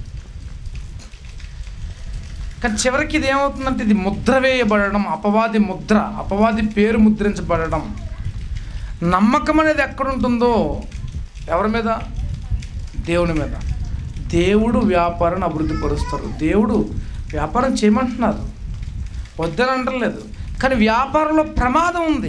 కానీ చివరికి ఇది ఏమవుతుందంటే ఇది ముద్ర వేయబడడం అపవాది ముద్ర అపవాది పేరు ముద్రించబడడం నమ్మకం అనేది ఎక్కడుంటుందో ఎవరి మీద దేవుని మీద దేవుడు వ్యాపారాన్ని అభివృద్ధి పరుస్తారు దేవుడు వ్యాపారం చేయమంటున్నారు వద్దని అంటలేదు కానీ వ్యాపారంలో ప్రమాదం ఉంది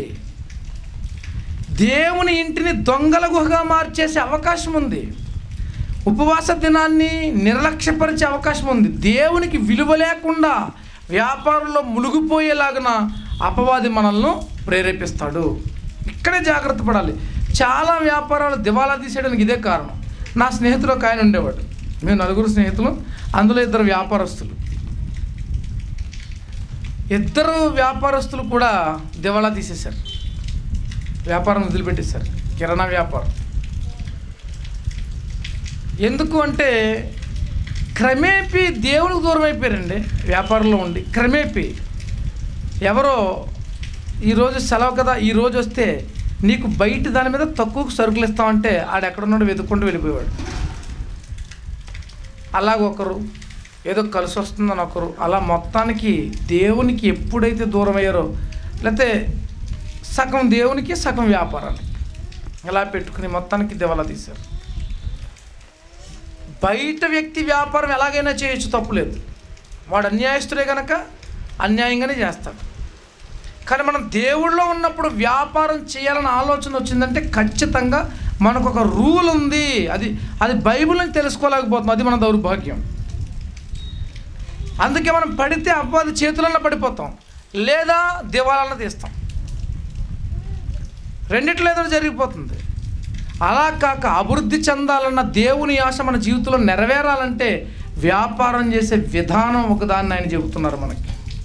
దేవుని ఇంటిని దొంగల గుహగా మార్చేసే అవకాశం ఉంది ఉపవాస దినాన్ని నిర్లక్ష్యపరిచే అవకాశం ఉంది దేవునికి విలువ లేకుండా వ్యాపారంలో మునిగిపోయేలాగున అపవాది మనల్ని ప్రేరేపిస్తాడు ఇక్కడే జాగ్రత్త పడాలి చాలా వ్యాపారాలు దివాలా తీసేయడానికి ఇదే కారణం నా స్నేహితుడు ఒక ఆయన ఉండేవాడు మేము నలుగురు స్నేహితులు అందులో ఇద్దరు వ్యాపారస్తులు ఇద్దరు వ్యాపారస్తులు కూడా దివాలా తీసేశారు వ్యాపారం వదిలిపెట్టేశారు కిరాణా వ్యాపారం ఎందుకు అంటే క్రమేపీ దేవునికి దూరం అయిపోయారండి వ్యాపారంలో ఉండి క్రమేపీ ఎవరో ఈరోజు సెలవు కదా ఈరోజు వస్తే నీకు బయట దాని మీద తక్కువ సరుకులు ఇస్తామంటే ఆడు ఎక్కడున్నాడు వెతుక్కుంటూ వెళ్ళిపోయాడు అలాగొకరు ఏదో కలిసి వస్తుందని ఒకరు అలా మొత్తానికి దేవునికి ఎప్పుడైతే దూరం అయ్యారో లేకపోతే సగం దేవునికి సగం వ్యాపారానికి ఇలా పెట్టుకుని మొత్తానికి దివాలా తీశారు బయట వ్యక్తి వ్యాపారం ఎలాగైనా చేయొచ్చు తప్పులేదు వాడు అన్యాయస్తుడే కనుక అన్యాయంగానే చేస్తాడు కానీ మనం దేవుళ్ళో ఉన్నప్పుడు వ్యాపారం చేయాలన్న ఆలోచన వచ్చిందంటే ఖచ్చితంగా మనకు ఒక రూల్ ఉంది అది అది బైబిల్ అని తెలుసుకోలేకపోతున్నాం అది మన దౌర్భాగ్యం అందుకే మనం పడితే అబ్బాది చేతులన్న పడిపోతాం లేదా దివాలన్న తీస్తాం రెండిట్లో ఏదో జరిగిపోతుంది అలా కాక అభివృద్ధి చెందాలన్న దేవుని ఆశ మన జీవితంలో నెరవేరాలంటే వ్యాపారం చేసే విధానం ఒకదాన్ని ఆయన చెబుతున్నారు మనకి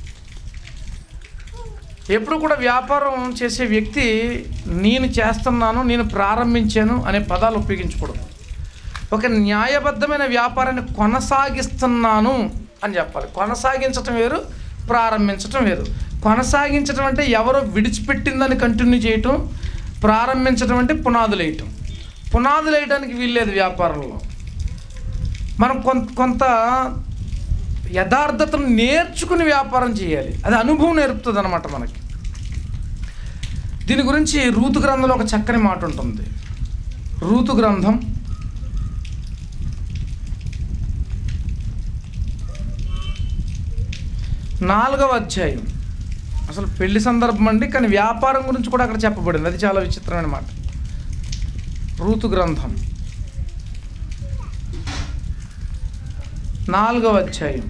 ఎప్పుడు కూడా వ్యాపారం చేసే వ్యక్తి నేను చేస్తున్నాను నేను ప్రారంభించాను అనే పదాలు ఉపయోగించకూడదు ఒక న్యాయబద్ధమైన వ్యాపారాన్ని కొనసాగిస్తున్నాను అని చెప్పాలి కొనసాగించటం వేరు ప్రారంభించటం వేరు కొనసాగించడం అంటే ఎవరో విడిచిపెట్టిందని కంటిన్యూ చేయటం ప్రారంభించడం అంటే పునాదులు వేయటం పునాదులు వేయడానికి వీల్లేదు వ్యాపారంలో మనం కొంత కొంత యథార్థతను నేర్చుకుని వ్యాపారం చేయాలి అది అనుభవం నేర్పుతుంది అనమాట మనకి దీని గురించి రూతు గ్రంథంలో ఒక చక్కని మాట ఉంటుంది రూతు గ్రంథం నాలుగవ అధ్యాయం అసలు పెళ్లి సందర్భం అండి కానీ వ్యాపారం గురించి కూడా అక్కడ చెప్పబడింది అది చాలా విచిత్రమైన మాట రూతు గ్రంథం నాలుగవ అధ్యాయం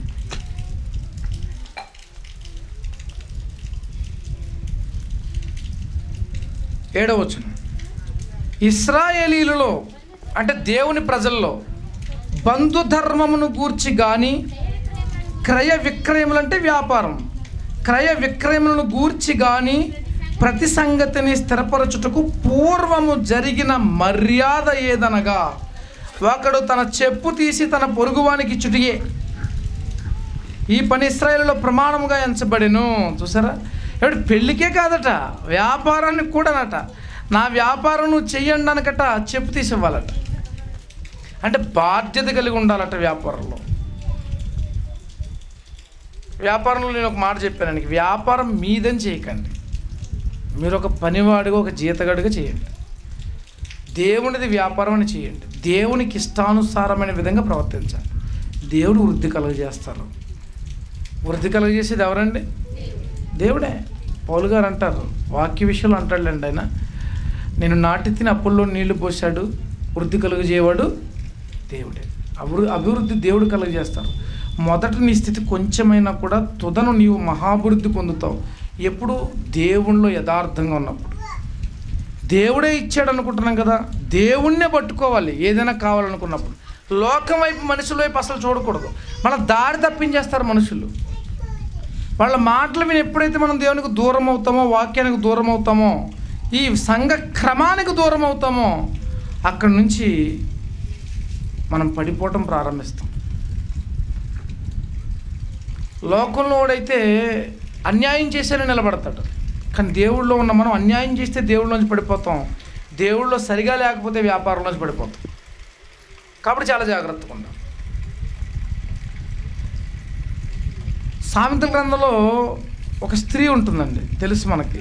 ఏడవ వచనం ఇస్రాయేలీలలో అంటే దేవుని ప్రజల్లో బంధుధర్మమును గూర్చి కానీ క్రయ విక్రయములు అంటే వ్యాపారం క్రయ విక్రయములను గూర్చి కానీ ప్రతి సంగతిని స్థిరపరచుటకు పూర్వము జరిగిన మర్యాద ఏదనగా ఒకడు తన చెప్పు తీసి తన పొరుగువానికి చుటియే ఈ పని ఇస్రాయేల్లో ప్రమాణముగా ఎంచబడెను చూసారా ఇప్పుడు పెళ్ళికే కాదట వ్యాపారానికి కూడానట నా వ్యాపారం నువ్వు చెయ్యండి అనకట చెప్పు తీసి ఇవ్వాలట అంటే బాధ్యత కలిగి ఉండాలట వ్యాపారంలో వ్యాపారంలో నేను ఒక మాట చెప్పానండి వ్యాపారం మీదని చేయకండి మీరు ఒక పనివాడిగా ఒక జీతగాడిగా చేయండి దేవునిది వ్యాపారం అని చేయండి దేవునికి ఇష్టానుసారమైన విధంగా ప్రవర్తించాలి దేవుడు వృద్ధి కలుగజేస్తారు వృద్ధి కలుగజేసేది ఎవరండి దేవుడే పౌలు గారు అంటారు వాక్య విషయంలో అంటాడులేండి ఆయన నేను నాటి తిని అప్పుల్లో నీళ్లు పోశాడు వృద్ధి కలుగజేవాడు దేవుడే అభివృద్ధి అభివృద్ధి దేవుడు కలుగజేస్తారు మొదట నీ స్థితి కొంచెమైనా కూడా తుదను నీవు మహాభివృద్ధి పొందుతావు ఎప్పుడు దేవుణ్ణిలో యథార్థంగా ఉన్నప్పుడు దేవుడే ఇచ్చాడు అనుకుంటున్నాం కదా దేవుణ్ణే పట్టుకోవాలి ఏదైనా కావాలనుకున్నప్పుడు లోకం వైపు మనుషుల వైపు అసలు చూడకూడదు మన దారి తప్పించేస్తారు మనుషులు వాళ్ళ మాటలు విని ఎప్పుడైతే మనం దేవునికి దూరం అవుతామో వాక్యానికి దూరం అవుతామో ఈ సంఘ క్రమానికి దూరం అవుతామో అక్కడి నుంచి మనం పడిపోవటం ప్రారంభిస్తాం లోకంలో వాడైతే అన్యాయం చేసేనే నిలబడతాడు కానీ దేవుళ్ళో ఉన్న మనం అన్యాయం చేస్తే దేవుళ్ళలోంచి పడిపోతాం దేవుళ్ళో సరిగా లేకపోతే వ్యాపారంలోంచి పడిపోతాం కాబట్టి చాలా జాగ్రత్తగా ఉండాలి సామెతల గ్రంథంలో ఒక స్త్రీ ఉంటుందండి తెలుసు మనకి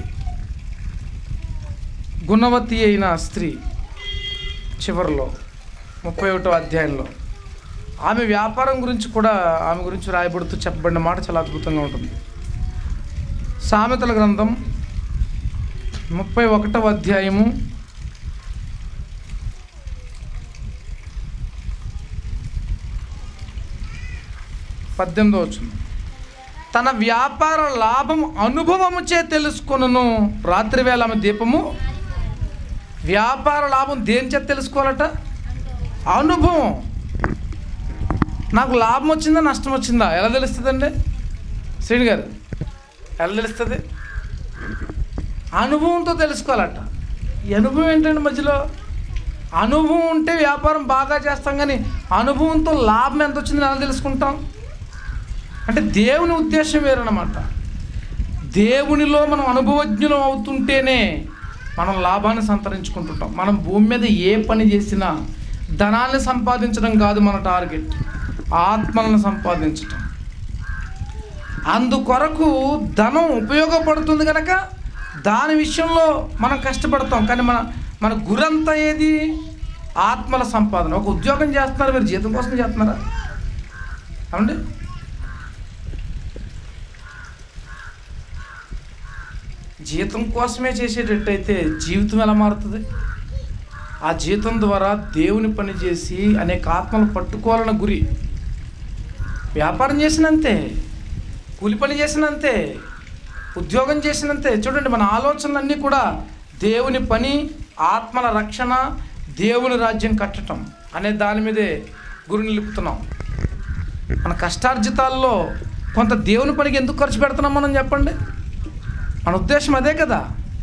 గుణవతి అయిన స్త్రీ చివరిలో ముప్పై ఒకటో అధ్యాయంలో ఆమె వ్యాపారం గురించి కూడా ఆమె గురించి రాయబడుతూ చెప్పబడిన మాట చాలా అద్భుతంగా ఉంటుంది సామెతల గ్రంథం ముప్పై ఒకటవ అధ్యాయము పద్దెనిమిదో వచ్చింది తన వ్యాపార లాభం అనుభవముచే తెలుసుకొనును రాత్రి వేళ ఆమె దీపము వ్యాపార లాభం దేని చేత తెలుసుకోవాలట అనుభవం నాకు లాభం వచ్చిందా నష్టం వచ్చిందా ఎలా తెలుస్తుందండి శ్రీని గారు ఎలా తెలుస్తుంది అనుభవంతో తెలుసుకోవాలట ఈ అనుభవం ఏంటండి మధ్యలో అనుభవం ఉంటే వ్యాపారం బాగా చేస్తాం కానీ అనుభవంతో లాభం ఎంత వచ్చిందని ఎలా తెలుసుకుంటాం అంటే దేవుని ఉద్దేశం వేరనమాట దేవునిలో మనం అనుభవజ్ఞులం అవుతుంటేనే మనం లాభాన్ని సంతరించుకుంటుంటాం మనం భూమి మీద ఏ పని చేసినా ధనాన్ని సంపాదించడం కాదు మన టార్గెట్ ఆత్మలను సంపాదించటం అందుకొరకు ధనం ఉపయోగపడుతుంది కనుక దాని విషయంలో మనం కష్టపడతాం కానీ మన మన గురంతా ఏది ఆత్మల సంపాదన ఒక ఉద్యోగం చేస్తున్నారు మీరు జీతం కోసం చేస్తున్నారా అవునండి జీతం కోసమే చేసేటట్టయితే జీవితం ఎలా మారుతుంది ఆ జీతం ద్వారా దేవుని పని చేసి అనేక ఆత్మలు పట్టుకోవాలన్న గురి వ్యాపారం చేసినంతే కూలి పని చేసినంతే ఉద్యోగం చేసినంతే చూడండి మన ఆలోచనలన్నీ కూడా దేవుని పని ఆత్మల రక్షణ దేవుని రాజ్యం కట్టడం అనే దాని మీదే గురి నిలుపుతున్నాం మన కష్టార్జితాల్లో కొంత దేవుని పనికి ఎందుకు ఖర్చు పెడుతున్నాం మనం చెప్పండి మన ఉద్దేశం అదే కదా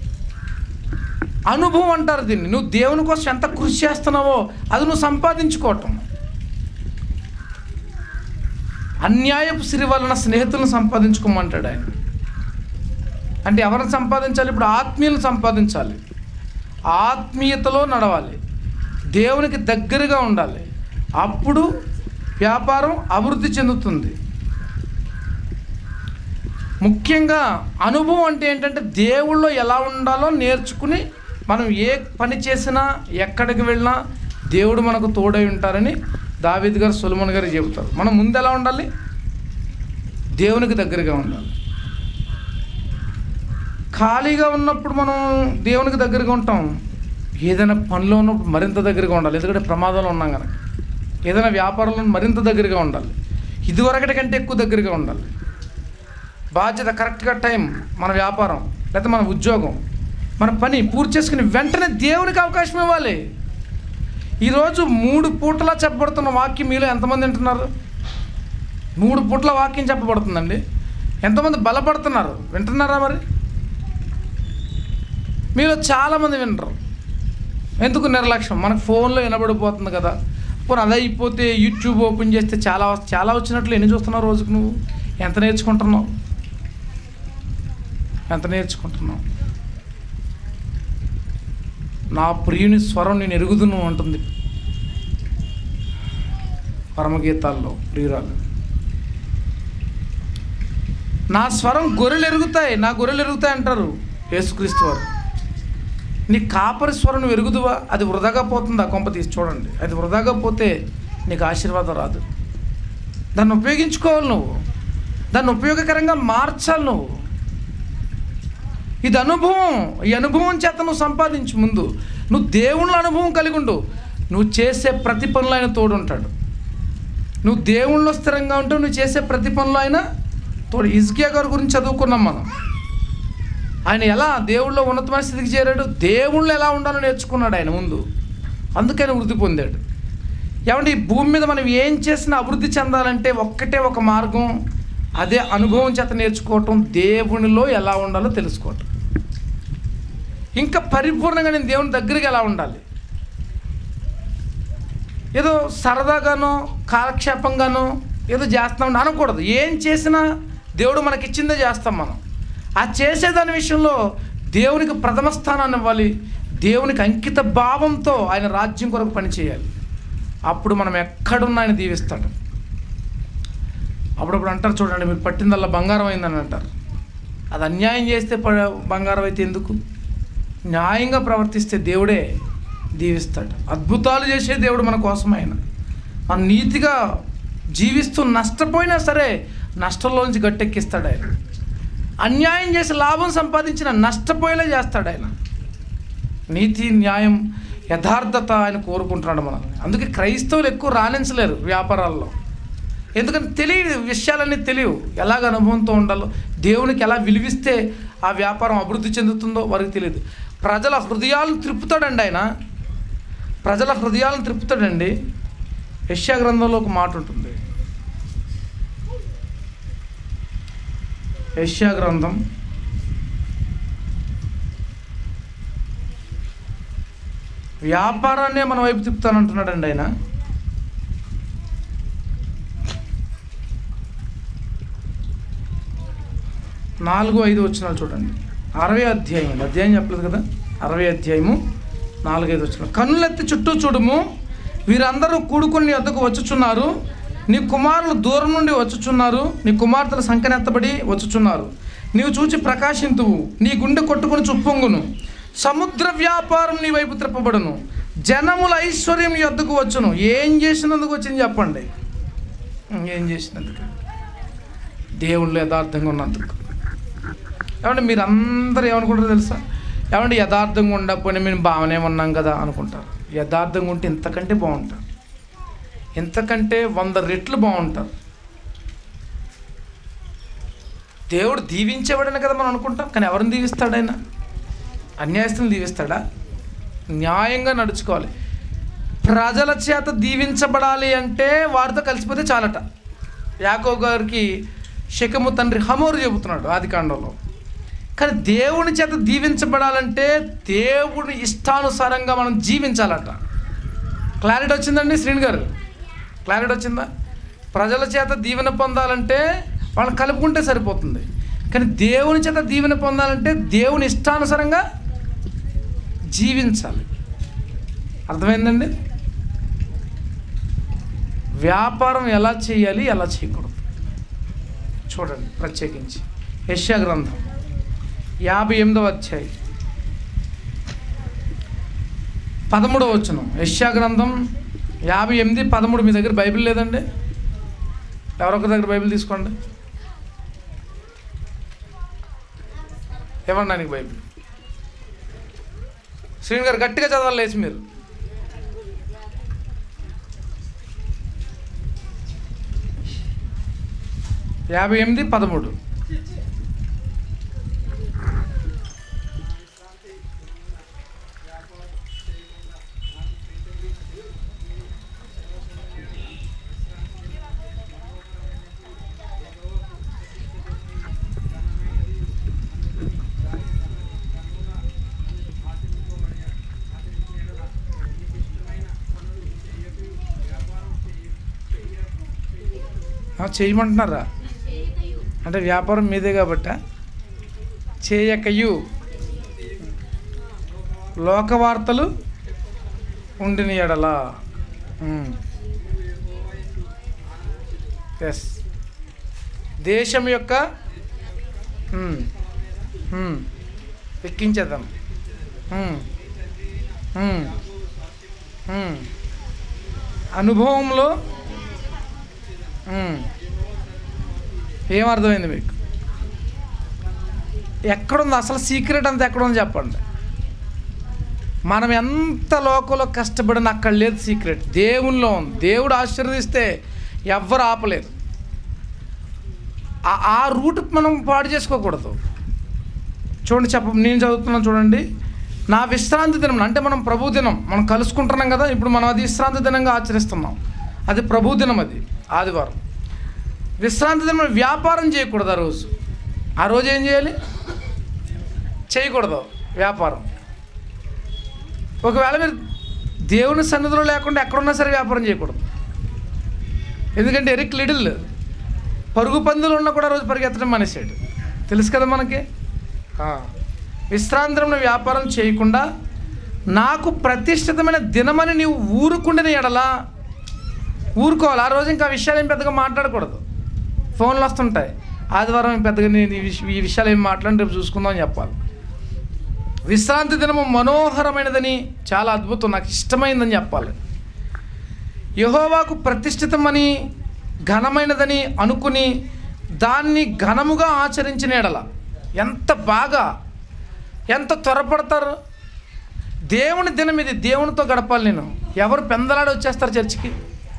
అనుభవం అంటారు దీన్ని నువ్వు దేవుని కోసం ఎంత కృషి చేస్తున్నావో అది నువ్వు సంపాదించుకోవటం అన్యాయపు సిరి వలన స్నేహితులను సంపాదించుకోమంటాడు ఆయన అంటే ఎవరిని సంపాదించాలి ఇప్పుడు ఆత్మీయులను సంపాదించాలి ఆత్మీయతలో నడవాలి దేవునికి దగ్గరగా ఉండాలి అప్పుడు వ్యాపారం అభివృద్ధి చెందుతుంది ముఖ్యంగా అనుభవం అంటే ఏంటంటే దేవుళ్ళో ఎలా ఉండాలో నేర్చుకుని మనం ఏ పని చేసినా ఎక్కడికి వెళ్ళినా దేవుడు మనకు తోడై ఉంటారని దావీద్ గారు సులమన్ గారు చెబుతారు మనం ముందు ఎలా ఉండాలి దేవునికి దగ్గరగా ఉండాలి ఖాళీగా ఉన్నప్పుడు మనం దేవునికి దగ్గరగా ఉంటాం ఏదైనా పనిలో ఉన్నప్పుడు మరింత దగ్గరగా ఉండాలి ఎందుకంటే ప్రమాదంలో ఉన్నాం కనుక ఏదైనా వ్యాపారంలో మరింత దగ్గరగా ఉండాలి ఇదివరకటి కంటే ఎక్కువ దగ్గరగా ఉండాలి బాధ్యత కరెక్ట్గా టైం మన వ్యాపారం లేకపోతే మన ఉద్యోగం మన పని పూర్తి చేసుకుని వెంటనే దేవునికి అవకాశం ఇవ్వాలి ఈరోజు మూడు పూటలా చెప్పబడుతున్న వాక్యం మీలో ఎంతమంది వింటున్నారు మూడు పూట్ల వాక్యం చెప్పబడుతుందండి ఎంతమంది బలపడుతున్నారు వింటున్నారా మరి మీలో చాలామంది వినరు ఎందుకు నిర్లక్ష్యం మనకు ఫోన్లో వినబడిపోతుంది కదా పోనీ అదే అయిపోతే యూట్యూబ్ ఓపెన్ చేస్తే చాలా వస్- చాలా వచ్చినట్లు ఎన్ని చూస్తున్నావు రోజుకు నువ్వు ఎంత నేర్చుకుంటున్నావు ఎంత నేర్చుకుంటున్నావు నా ప్రియుని స్వరం నేను ఎరుగుదును అంటుంది పరమగీతాల్లో ప్రియురాలు నా స్వరం గొర్రెలు ఎరుగుతాయి నా గొర్రెలు ఎరుగుతాయి అంటారు యేసుక్రీస్తు వారు నీ కాపరి స్వరం నువ్వు ఎరుగుదువా అది వృధాగా పోతుందా కొంప తీసి చూడండి అది వృధాగా పోతే నీకు ఆశీర్వాదం రాదు దాన్ని ఉపయోగించుకోవాలి నువ్వు దాన్ని ఉపయోగకరంగా మార్చాలి నువ్వు ఇది అనుభవం ఈ అనుభవం చేత నువ్వు సంపాదించు ముందు నువ్వు దేవుళ్ళ అనుభవం కలిగి ఉండు నువ్వు చేసే ప్రతి పనులు ఆయన తోడుంటాడు నువ్వు దేవుళ్ళలో స్థిరంగా ఉంటే నువ్వు చేసే ప్రతి పనులు ఆయన తోడు ఇజ్కియా గారి గురించి చదువుకున్నాం మనం ఆయన ఎలా దేవుళ్ళో ఉన్నతమైన స్థితికి చేరాడు దేవుళ్ళు ఎలా ఉండాలో నేర్చుకున్నాడు ఆయన ముందు అందుకని వృద్ధి పొందాడు ఏమంటే ఈ భూమి మీద మనం ఏం చేసినా అభివృద్ధి చెందాలంటే ఒక్కటే ఒక మార్గం అదే అనుభవం చేత నేర్చుకోవటం దేవునిలో ఎలా ఉండాలో తెలుసుకోవటం ఇంకా పరిపూర్ణంగా నేను దేవుని దగ్గరికి ఎలా ఉండాలి ఏదో సరదాగానో కాలక్షేపంగానో ఏదో చేస్తాం అనకూడదు ఏం చేసినా దేవుడు మనకిచ్చిందే చేస్తాం మనం ఆ చేసేదాని విషయంలో దేవునికి ప్రథమ స్థానాన్ని ఇవ్వాలి దేవునికి అంకిత భావంతో ఆయన రాజ్యం కొరకు పనిచేయాలి అప్పుడు మనం ఎక్కడున్నా ఆయన దీవిస్తాడు అప్పుడప్పుడు అంటారు చూడండి మీరు పట్టిందల్లా బంగారం అయిందని అంటారు అది అన్యాయం చేస్తే ప- బంగారం అయితే ఎందుకు న్యాయంగా ప్రవర్తిస్తే దేవుడే దీవిస్తాడు అద్భుతాలు చేసే దేవుడు మన కోసం ఆయన మన నీతిగా జీవిస్తూ నష్టపోయినా సరే నష్టంలోంచి గట్టెక్కిస్తాడు ఆయన అన్యాయం చేసి లాభం సంపాదించిన నష్టపోయేలా చేస్తాడు ఆయన నీతి న్యాయం యథార్థత ఆయన కోరుకుంటున్నాడు మనం అందుకే క్రైస్తవులు ఎక్కువ రాణించలేరు వ్యాపారాల్లో ఎందుకంటే తెలియదు విషయాలన్నీ తెలియవు ఎలాగ అనుభవంతో ఉండాలో దేవునికి ఎలా విలువిస్తే ఆ వ్యాపారం అభివృద్ధి చెందుతుందో వారికి తెలియదు ప్రజల హృదయాలను త్రిప్పుతాడండి ఆయన ప్రజల హృదయాలను త్రిప్పుతాడండి యశ్యా గ్రంథంలో ఒక మాట ఉంటుంది యశ్యా గ్రంథం వ్యాపారాన్నే మన వైపు తిప్పుతానంటున్నాడండి ఆయన నాలుగు ఐదు వచ్చినాలు చూడండి అరవై అధ్యాయం అండి అధ్యాయం చెప్పలేదు కదా అరవై అధ్యాయము నాలుగు ఐదు వచ్చిన కన్నులెత్తి చుట్టూ చూడుము వీరందరూ కూడుకొని నీ వద్దకు వచ్చుచున్నారు నీ కుమారులు దూరం నుండి వచ్చుచున్నారు నీ కుమార్తెల సంఖ్యనెత్తబడి వచ్చుచున్నారు నీవు చూచి ప్రకాశింతువు నీ గుండె కొట్టుకుని చుప్పొంగును సముద్ర వ్యాపారం నీ వైపు త్రిప్పబడును జనముల ఐశ్వర్యం నీ వద్దకు వచ్చును ఏం చేసినందుకు వచ్చింది చెప్పండి ఏం చేసినందుకు దేవుళ్ళు యథార్థంగా ఉన్నందుకు ఏమంటే మీరు అందరూ ఏమనుకుంటారో తెలుసా ఏమంటే యథార్థంగా ఉండకపోయినా మేము బాగానే ఉన్నాం కదా అనుకుంటారు యథార్థంగా ఉంటే ఇంతకంటే బాగుంటారు ఇంతకంటే వంద రెట్లు బాగుంటారు దేవుడు దీవించేవాడని కదా మనం అనుకుంటాం కానీ ఎవరిని దీవిస్తాడైనా అన్యాయస్తులను దీవిస్తాడా న్యాయంగా నడుచుకోవాలి ప్రజల చేత దీవించబడాలి అంటే వారితో కలిసిపోతే చాలట యాకో గారికి శకము తండ్రి హమోరు చెబుతున్నాడు ఆది కాండంలో కానీ దేవుని చేత దీవించబడాలంటే దేవుని ఇష్టానుసారంగా మనం జీవించాలట క్లారిటీ వచ్చిందండి శ్రీని గారు క్లారిటీ వచ్చిందా ప్రజల చేత దీవెన పొందాలంటే వాళ్ళని కలుపుకుంటే సరిపోతుంది కానీ దేవుని చేత దీవెన పొందాలంటే దేవుని ఇష్టానుసారంగా జీవించాలి అర్థమైందండి వ్యాపారం ఎలా చేయాలి ఎలా చేయకూడదు చూడండి ప్రత్యేకించి యశ్యా గ్రంథం యాభై ఎనిమిదవ అధ్యాయం పదమూడవ వచనం యశ్యా గ్రంథం యాభై ఎనిమిది పదమూడు మీ దగ్గర బైబిల్ లేదండి ఎవరొక దగ్గర బైబిల్ తీసుకోండి ఇవ్వండి నాకు బైబిల్ శ్రీని గారు గట్టిగా చదవాలి లేచి మీరు యాభై ఎనిమిది పదమూడు ఆ, చేయమంటున్నారా అంటే వ్యాపారం మీదే కాబట్ట చేయకయు లోక వార్తలు ఉండిన ఎడలా ఎస్ దేశం యొక్క ఉమ్, ఉమ్, ఎక్కించేద్దాం ఉమ్, ఉమ్. ఉమ్. అనుభవంలో ఉమ్. ఏం అర్థమైంది మీకు ఎక్కడుంది అసలు సీక్రెట్ అంతా ఎక్కడుంది చెప్పండి మనం ఎంత లోకంలో కష్టపడినా అక్కడ లేదు సీక్రెట్ దేవునిలో ఉంది దేవుడు ఆశీర్వదిస్తే ఎవ్వరు ఆపలేరు ఆ- ఆ రూట్ మనం పాడు చేసుకోకూడదు చూడండి చెప్ప నేను చదువుతున్నాను చూడండి నా విశ్రాంతి దినం అంటే మనం ప్రభు దినం మనం కలుసుకుంటున్నాం కదా ఇప్పుడు మనం అది విశ్రాంతి దినంగా ఆచరిస్తున్నాం అది ప్రభు దినం అది ఆదివారం విశ్రాంతి దినం వ్యాపారం చేయకూడదు ఆ రోజు ఆ రోజు ఏం చేయాలి చేయకూడదు వ్యాపారం ఒకవేళ మీరు దేవుని సన్నిధిలో లేకుండా ఎక్కడున్నా సరే వ్యాపారం చేయకూడదు ఎందుకంటే ఎరిక్ లిడిల్ పరుగు పందులు ఉన్నా కూడా రోజు పరిగెత్తడం మానేశాడు తెలుసు కదా మనకి ఆ. విశ్రాంతిలో వ్యాపారం చేయకుండా నాకు ప్రతిష్ఠితమైన దినమని నీవు ఊరుకుండిన ఎడలా ఊరుకోవాలి ఆ రోజు ఇంకా ఆ విషయాలు ఏం పెద్దగా మాట్లాడకూడదు ఫోన్లు వస్తుంటాయి ఆదివారం ఏం పెద్దగా నేను ఈ విష- ఈ విషయాలు ఏం మాట్లాడి రేపు చూసుకుందాం అని చెప్పాలి విశ్రాంతి దినము మనోహరమైనదని చాలా అద్భుతం నాకు ఇష్టమైందని చెప్పాలి యహోవాకు ప్రతిష్ఠితమని ఘనమైనదని అనుకుని దాన్ని ఘనముగా ఆచరించిన ఎడల ఎంత బాగా ఎంత త్వరపడతారు దేవుని దినం ఇది దేవునితో గడపాలి నేను ఎవరు పెందలాడి వచ్చేస్తారు చర్చికి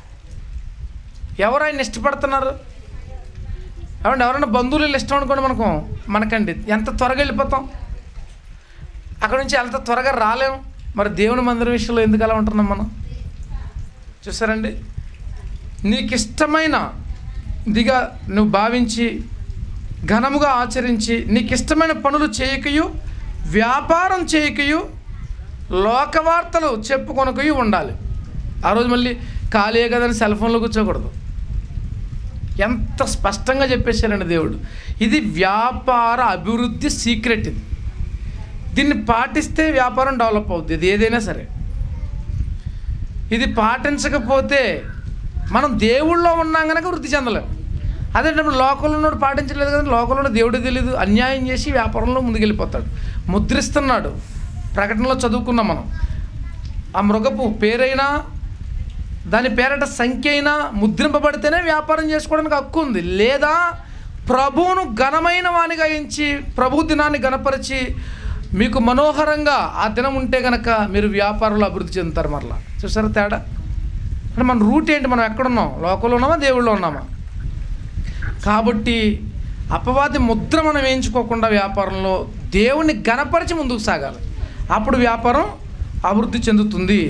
ఎవరు ఆయన ఇష్టపడుతున్నారు ఏమంటే ఎవరైనా బంధువులు వీళ్ళు ఇష్టం అనుకోండి మనకు మనకండి ఎంత త్వరగా వెళ్ళిపోతాం అక్కడ నుంచి ఎంత త్వరగా రాలేం మరి దేవుని మందిరం విషయంలో ఎందుకు అలా ఉంటున్నాం మనం చూసారండి నీకు ఇష్టమైన దిగా నువ్వు భావించి ఘనముగా ఆచరించి నీకు ఇష్టమైన పనులు చేయకయు వ్యాపారం చేయకయు లోకవార్తలు చెప్పుకొనకయు ఉండాలి ఆ రోజు మళ్ళీ ఖాళీ కదని సెల్ ఫోన్లో కూర్చోకూడదు ఎంత స్పష్టంగా చెప్పేశారండి దేవుడు ఇది వ్యాపార అభివృద్ధి సీక్రెట్ ఇది దీన్ని పాటిస్తే వ్యాపారం డెవలప్ అవుతుంది ఇది ఏదైనా సరే ఇది పాటించకపోతే మనం దేవుళ్ళో ఉన్నాం కనుక వృద్ధి చెందలేం అదేంటప్పుడు లోకంలో ఉన్నోడు పాటించలేదు కదా లోకంలో ఉన్న దేవుడు తెలియదు అన్యాయం చేసి వ్యాపారంలో ముందుకెళ్ళిపోతాడు ముద్రిస్తున్నాడు ప్రకటనలో చదువుకున్నాం మనం ఆ మృగపు పేరైనా దాని పేరట సంఖ్య అయినా ముద్రింపబడితేనే వ్యాపారం చేసుకోవడానికి హక్కు ఉంది లేదా ప్రభువును ఘనమైన వానిగా ఎంచి ప్రభు దినాన్ని గణపరిచి మీకు మనోహరంగా ఆ దినం ఉంటే గనక మీరు వ్యాపారంలో అభివృద్ధి చెందుతారు మరలా చూసారా తేడా అంటే మన రూట్ ఏంటి మనం ఎక్కడున్నాం లోకంలో ఉన్నామా దేవుళ్ళో ఉన్నామా కాబట్టి అపవాది ముద్ర మనం వేయించుకోకుండా వ్యాపారంలో దేవుణ్ణి గణపరిచి ముందుకు సాగాలి అప్పుడు వ్యాపారం అభివృద్ధి చెందుతుంది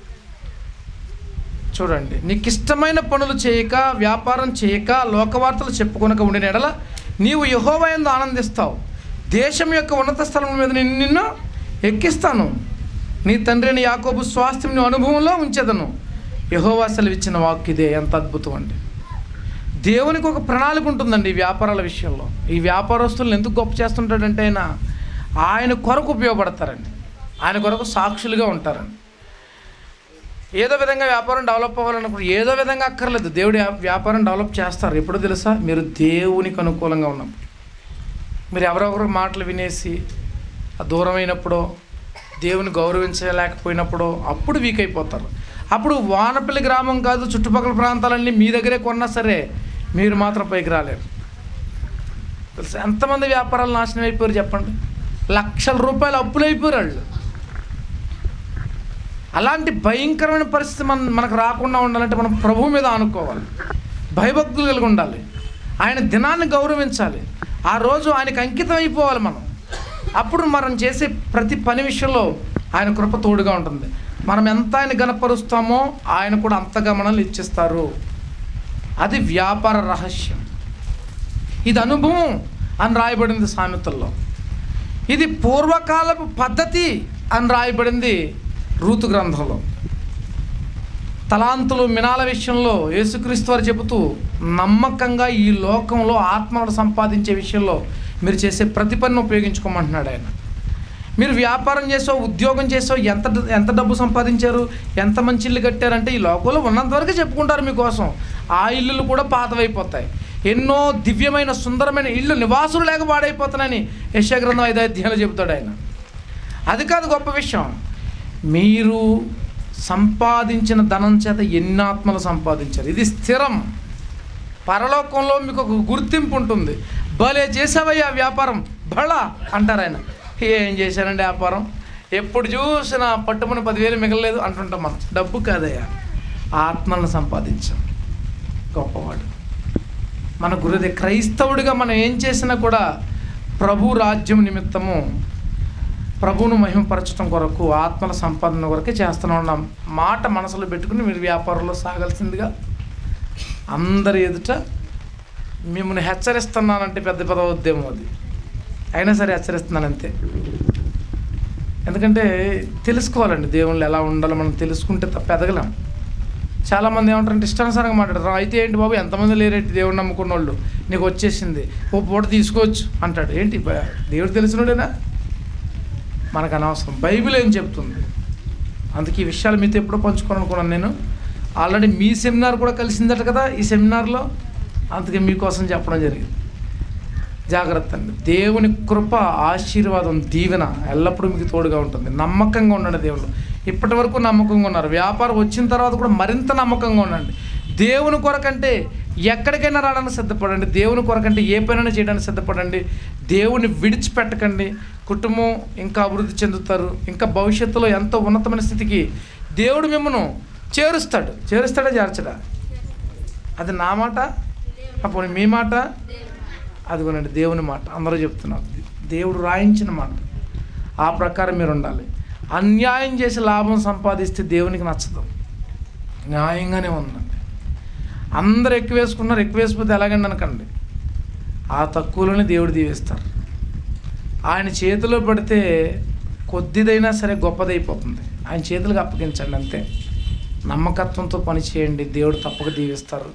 చూడండి నీకు ఇష్టమైన పనులు చేయక వ్యాపారం చేయక లోకవార్తలు చెప్పుకొనక ఉండిన ఎడల నీవు యహోవయందు ఆనందిస్తావు దేశం యొక్క ఉన్నత స్థలం మీద నిన్ను నిన్ను ఎక్కిస్తాను నీ తండ్రి అయిన యాకోబు స్వాస్థ్యం నీ అనుభవంలో ఉంచేదను యహోవా సెలవిచ్చిన వాక్ ఇదే ఎంత అద్భుతం అండి దేవునికి ఒక ప్రణాళిక ఉంటుందండి ఈ వ్యాపారాల విషయంలో ఈ వ్యాపారస్తులను ఎందుకు గొప్ప చేస్తుంటాడంటే ఆయన ఆయన కొరకు ఉపయోగపడతారండి ఆయన కొరకు సాక్షులుగా ఉంటారండి ఏదో విధంగా వ్యాపారం డెవలప్ అవ్వాలన్నప్పుడు ఏదో విధంగా అక్కర్లేదు దేవుడు వ్యా- వ్యాపారం డెవలప్ చేస్తారు ఎప్పుడు తెలుసా మీరు దేవునికి అనుకూలంగా ఉన్నప్పుడు మీరు ఎవరెవరు మాటలు వినేసి ఆ దూరమైనప్పుడో దేవుని గౌరవించలేకపోయినప్పుడో అప్పుడు వీక్ అయిపోతారు అప్పుడు వానపల్లి గ్రామం కాదు చుట్టుపక్కల ప్రాంతాలన్నీ మీ దగ్గరే కొన్నా సరే మీరు మాత్రం పైకి రాలేరు తెలుసా ఎంతమంది వ్యాపారాలు నాశనం అయిపోయారు చెప్పండి లక్షల రూపాయలు అప్పులు అయిపోయారు వాళ్ళు అలాంటి భయంకరమైన పరిస్థితి మన మనకు రాకుండా ఉండాలంటే మనం ప్రభు మీద ఆనుకోవాలి భయభక్తులు కలిగి ఉండాలి ఆయన దినాన్ని గౌరవించాలి ఆ రోజు ఆయనకు అంకితం అయిపోవాలి మనం అప్పుడు మనం చేసే ప్రతి పని విషయంలో ఆయన కృప తోడుగా ఉంటుంది మనం ఎంత ఆయన గనపరుస్తామో ఆయన కూడా అంతగా మనల్ని ఇచ్చిస్తారు అది వ్యాపార రహస్యం ఇది అనుభవం అని రాయబడింది సామెతల్లో ఇది పూర్వకాలపు పద్ధతి అని రాయబడింది రూతు గ్రంథంలో తలాంతులు మినాల విషయంలో యేసుక్రీస్తు వారు చెబుతూ నమ్మకంగా ఈ లోకంలో ఆత్మను సంపాదించే విషయంలో మీరు చేసే ప్రతి పనిని ఉపయోగించుకోమంటున్నాడు ఆయన మీరు వ్యాపారం చేసో ఉద్యోగం చేసో ఎంత ఎంత డబ్బు సంపాదించారు ఎంత మంచి ఇల్లు కట్టారంటే ఈ లోకంలో ఉన్నంతవరకు చెప్పుకుంటారు మీకోసం ఆ ఇల్లులు కూడా పాతవైపోతాయి ఎన్నో దివ్యమైన సుందరమైన ఇల్లు నివాసులు లేక పాడైపోతున్నాయని యశాగ్రంథం ఐదో అధ్యాయంలో చెబుతాడు ఆయన అది కాదు గొప్ప విషయం మీరు సంపాదించిన ధనం చేత ఎన్ని ఆత్మలు సంపాదించారు ఇది స్థిరం పరలోకంలో మీకు ఒక గుర్తింపు ఉంటుంది భలే చేసావయ్యా వ్యాపారం బళ అంటారు ఆయన ఏం చేశానండి వ్యాపారం ఎప్పుడు చూసినా పట్టుమని పదివేలు మిగలలేదు అంటుంటాం మనం డబ్బు కాదయ్యా ఆత్మలను సంపాదించాం గొప్పవాడు మన గురుదే క్రైస్తవుడిగా మనం ఏం చేసినా కూడా ప్రభు రాజ్యం నిమిత్తము ప్రభువును మహిమపరచడం కొరకు ఆత్మల సంపాదన కొరకే చేస్తూనే ఉన్నాం మాట మనసులో పెట్టుకుని మీరు వ్యాపారంలో సాగాల్సిందిగా అందరి ఎదుట మిమ్మల్ని హెచ్చరిస్తున్నానంటే పెద్ద పెద్ద ఉద్యమం అది అయినా సరే హెచ్చరిస్తున్నాను అంతే ఎందుకంటే తెలుసుకోవాలండి దేవుళ్ళు ఎలా ఉండాలో మనం తెలుసుకుంటే తప్ప ఎదగలేం చాలామంది ఏమంటారంటే ఇష్టానుసారంగా మాట్లాడతారు అయితే ఏంటి బాబు ఎంతమంది లేరేంటి దేవుడు నమ్ముకున్న వాళ్ళు నీకు వచ్చేసింది ఓ పూట తీసుకోవచ్చు అంటాడు ఏంటి బ- దేవుడు తెలిసినోడేనా మనకు అనవసరం బైబిల్ ఏం చెప్తుంది అందుకే ఈ విషయాలు మీతో ఎప్పుడో పంచుకోవాలనుకున్నాను నేను ఆల్రెడీ మీ సెమినార్ కూడా కలిసిందట కదా ఈ సెమినార్లో అందుకే మీకోసం చెప్పడం జరిగింది జాగ్రత్త అండి దేవుని కృప ఆశీర్వాదం దీవెన ఎల్లప్పుడూ మీకు తోడుగా ఉంటుంది నమ్మకంగా ఉండండి దేవుడు ఇప్పటి వరకు నమ్మకంగా ఉన్నారు వ్యాపారం వచ్చిన తర్వాత కూడా మరింత నమ్మకంగా ఉండండి దేవుని కొరకంటే ఎక్కడికైనా రావడానికి సిద్ధపడండి దేవుని కొరకంటే ఏ పనైనా చేయడానికి సిద్ధపడండి దేవుని విడిచిపెట్టకండి కుటుంబం ఇంకా అభివృద్ధి చెందుతారు ఇంకా భవిష్యత్తులో ఎంతో ఉన్నతమైన స్థితికి దేవుడు మిమ్మను చేరుస్తాడు చేరుస్తాడా చేర్చడా అది నా మాట అప్పుడు మీ మాట అదిగోనండి దేవుని మాట అందరూ చెప్తున్నారు దేవుడు రాయించిన మాట ఆ ప్రకారం మీరు ఉండాలి అన్యాయం చేసి లాభం సంపాదిస్తే దేవునికి నచ్చదు న్యాయంగానే ఉందండి అందరు ఎక్కువ వేసుకున్నారు ఎక్కువ వేసిపోతే ఎలాగండి అనకండి ఆ తక్కువలోనే దేవుడు దీవిస్తారు ఆయన చేతిలో పడితే కొద్దిదైనా సరే గొప్పదైపోతుంది ఆయన చేతులకు అప్పగించండి అంతే నమ్మకత్వంతో పని చేయండి దేవుడు తప్పక దీవిస్తారు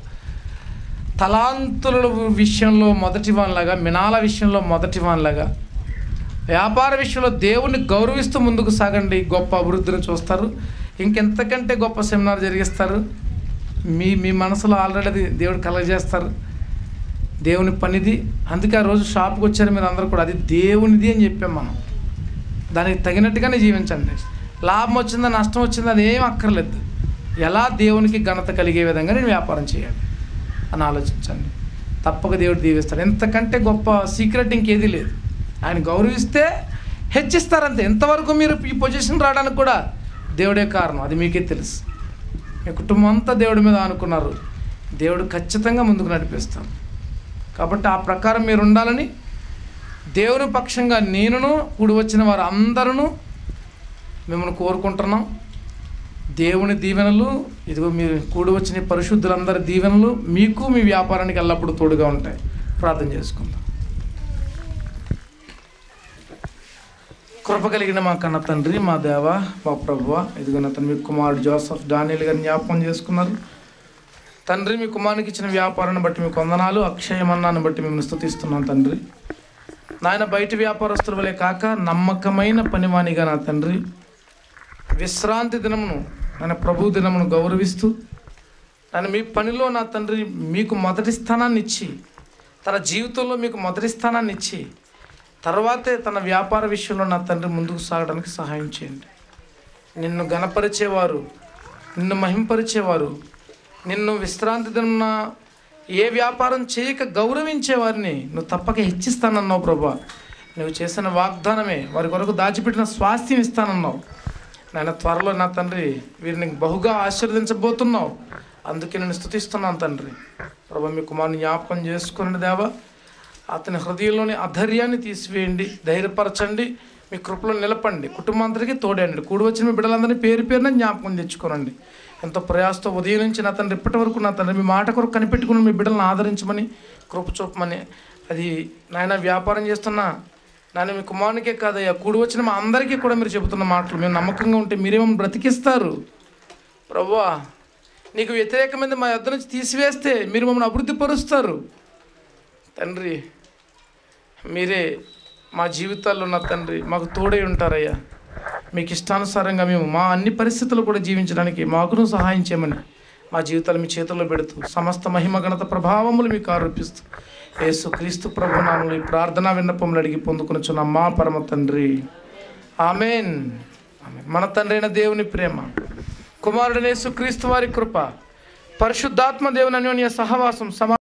తలాంతుల విషయంలో మొదటి వాన్లాగా మినాల విషయంలో మొదటి వాన్లాగా వ్యాపార విషయంలో దేవుణ్ణి గౌరవిస్తూ ముందుకు సాగండి గొప్ప అభివృద్ధిని చూస్తారు ఇంకెంతకంటే గొప్ప సెమినార్ జరిగిస్తారు మీ మీ మనసులో ఆల్రెడీ అది దేవుడు కలగజేస్తారు దేవుని పనిది అందుకే ఆ రోజు షాప్కి వచ్చారు మీరు అందరూ కూడా అది దేవునిది అని చెప్పాం మనం దానికి తగినట్టుగానే జీవించండి లాభం వచ్చిందా నష్టం వచ్చిందా అది ఏం అక్కర్లేదు ఎలా దేవునికి ఘనత కలిగే విధంగా నేను వ్యాపారం చేయాలి అని ఆలోచించండి తప్పక దేవుడు దీవిస్తాడు ఎంతకంటే గొప్ప సీక్రెట్ ఇంకేది లేదు ఆయన గౌరవిస్తే హెచ్చిస్తారంతే ఎంతవరకు మీరు ఈ పొజిషన్ రావడానికి కూడా దేవుడే కారణం అది మీకే తెలుసు మీ కుటుంబం అంతా దేవుడి మీద అనుకున్నారు దేవుడు ఖచ్చితంగా ముందుకు నడిపిస్తాడు కాబట్టి ఆ ప్రకారం మీరు ఉండాలని దేవుని పక్షంగా నేనును కూడి వచ్చిన వారు అందరూ మిమ్మల్ని కోరుకుంటున్నాం దేవుని దీవెనలు ఇదిగో మీరు కూడి వచ్చిన పరిశుద్ధులందరి దీవెనలు మీకు మీ వ్యాపారానికి ఎల్లప్పుడూ తోడుగా ఉంటాయి ప్రార్థన చేసుకుందాం కృప కలిగిన మా కన్న తండ్రి మా దేవ మా ప్రభువ ఇదిగో అతను మీ కుమారుడు జోసఫ్ డానియల్ గారిని జ్ఞాపకం చేసుకున్నారు తండ్రి మీ కుమారునికి ఇచ్చిన వ్యాపారాన్ని బట్టి మీ కొందనాలు అక్షయమన్నాన్ని బట్టి మేము స్థుతిస్తున్నాం తండ్రి నాయన బయట వ్యాపారస్తుల వలె కాక నమ్మకమైన పనివానిగా నా తండ్రి విశ్రాంతి దినమును మన ప్రభు దినమును గౌరవిస్తూ నన్ను మీ పనిలో నా తండ్రి మీకు మొదటి స్థానాన్ని ఇచ్చి తన జీవితంలో మీకు మొదటి స్థానాన్ని ఇచ్చి తర్వాతే తన వ్యాపార విషయంలో నా తండ్రి ముందుకు సాగడానికి సహాయం చేయండి నిన్ను గణపరిచేవారు నిన్ను మహింపరిచేవారు నిన్ను విశ్రాంతి దినమున ఏ వ్యాపారం చేయక గౌరవించే వారిని నువ్వు తప్పక హెచ్చిస్తానన్నావు ప్రభా నువ్వు చేసిన వాగ్దానమే వారి కొరకు దాచిపెట్టిన స్వాస్థ్యం ఇస్తానన్నావు నాయన త్వరలో నా తండ్రి వీరిని బహుగా ఆశీర్వదించబోతున్నావు అందుకే నేను స్థుతిస్తున్నాను తండ్రి ప్రభా మీ కుమారుని జ్ఞాపకం చేసుకుని దేవా అతని హృదయంలోని అధైర్యాన్ని తీసివేయండి ధైర్యపరచండి మీ కృపలో నిలపండి కుటుంబాంతరికి తోడండి కూడి వచ్చిన మీ బిడ్డలందరినీ పేరు పేరున జ్ఞాపకం తెచ్చుకోనండి ఎంతో ప్రయాసతో ఉదయం నుంచి నా తండ్రి ఇప్పటి వరకు నా తండ్రి మీ మాట కొరకు కనిపెట్టుకుని మీ బిడ్డలను ఆదరించమని కృప చూపమని అది నాయన వ్యాపారం చేస్తున్న నాయన మీ కుమారునికే కాదయ్యా కూడి వచ్చిన మా అందరికీ కూడా మీరు చెబుతున్న మాటలు మేము నమ్మకంగా ఉంటే మీరే మమ్మల్ని బ్రతికిస్తారు ప్రవ్వా నీకు వ్యతిరేకమైన మా యొద్ద నుంచి తీసివేస్తే మీరు మమ్మల్ని అభివృద్ధి పరుస్తారు తండ్రి మీరే మా జీవితాల్లో ఉన్న తండ్రి మాకు తోడై ఉంటారయ్యా మీకు ఇష్టానుసారంగా మేము మా అన్ని పరిస్థితులు కూడా జీవించడానికి మాకును సహాయం చేయమని మా జీవితాలు మీ చేతుల్లో పెడుతూ సమస్త మహిమ ఘనత ప్రభావములు మీకు ఆరోపిస్తూ యేసు క్రీస్తు ప్రభునామలు ఈ ప్రార్థనా విన్నపములు అడిగి పొందుకుని మా పరమ తండ్రి ఆమెన్ ఆమె మన తండ్రి అయిన దేవుని ప్రేమ కుమారుడనేసు క్రీస్తు వారి కృప పరిశుద్ధాత్మ దేవుని అన్యోన్య సహవాసం సమా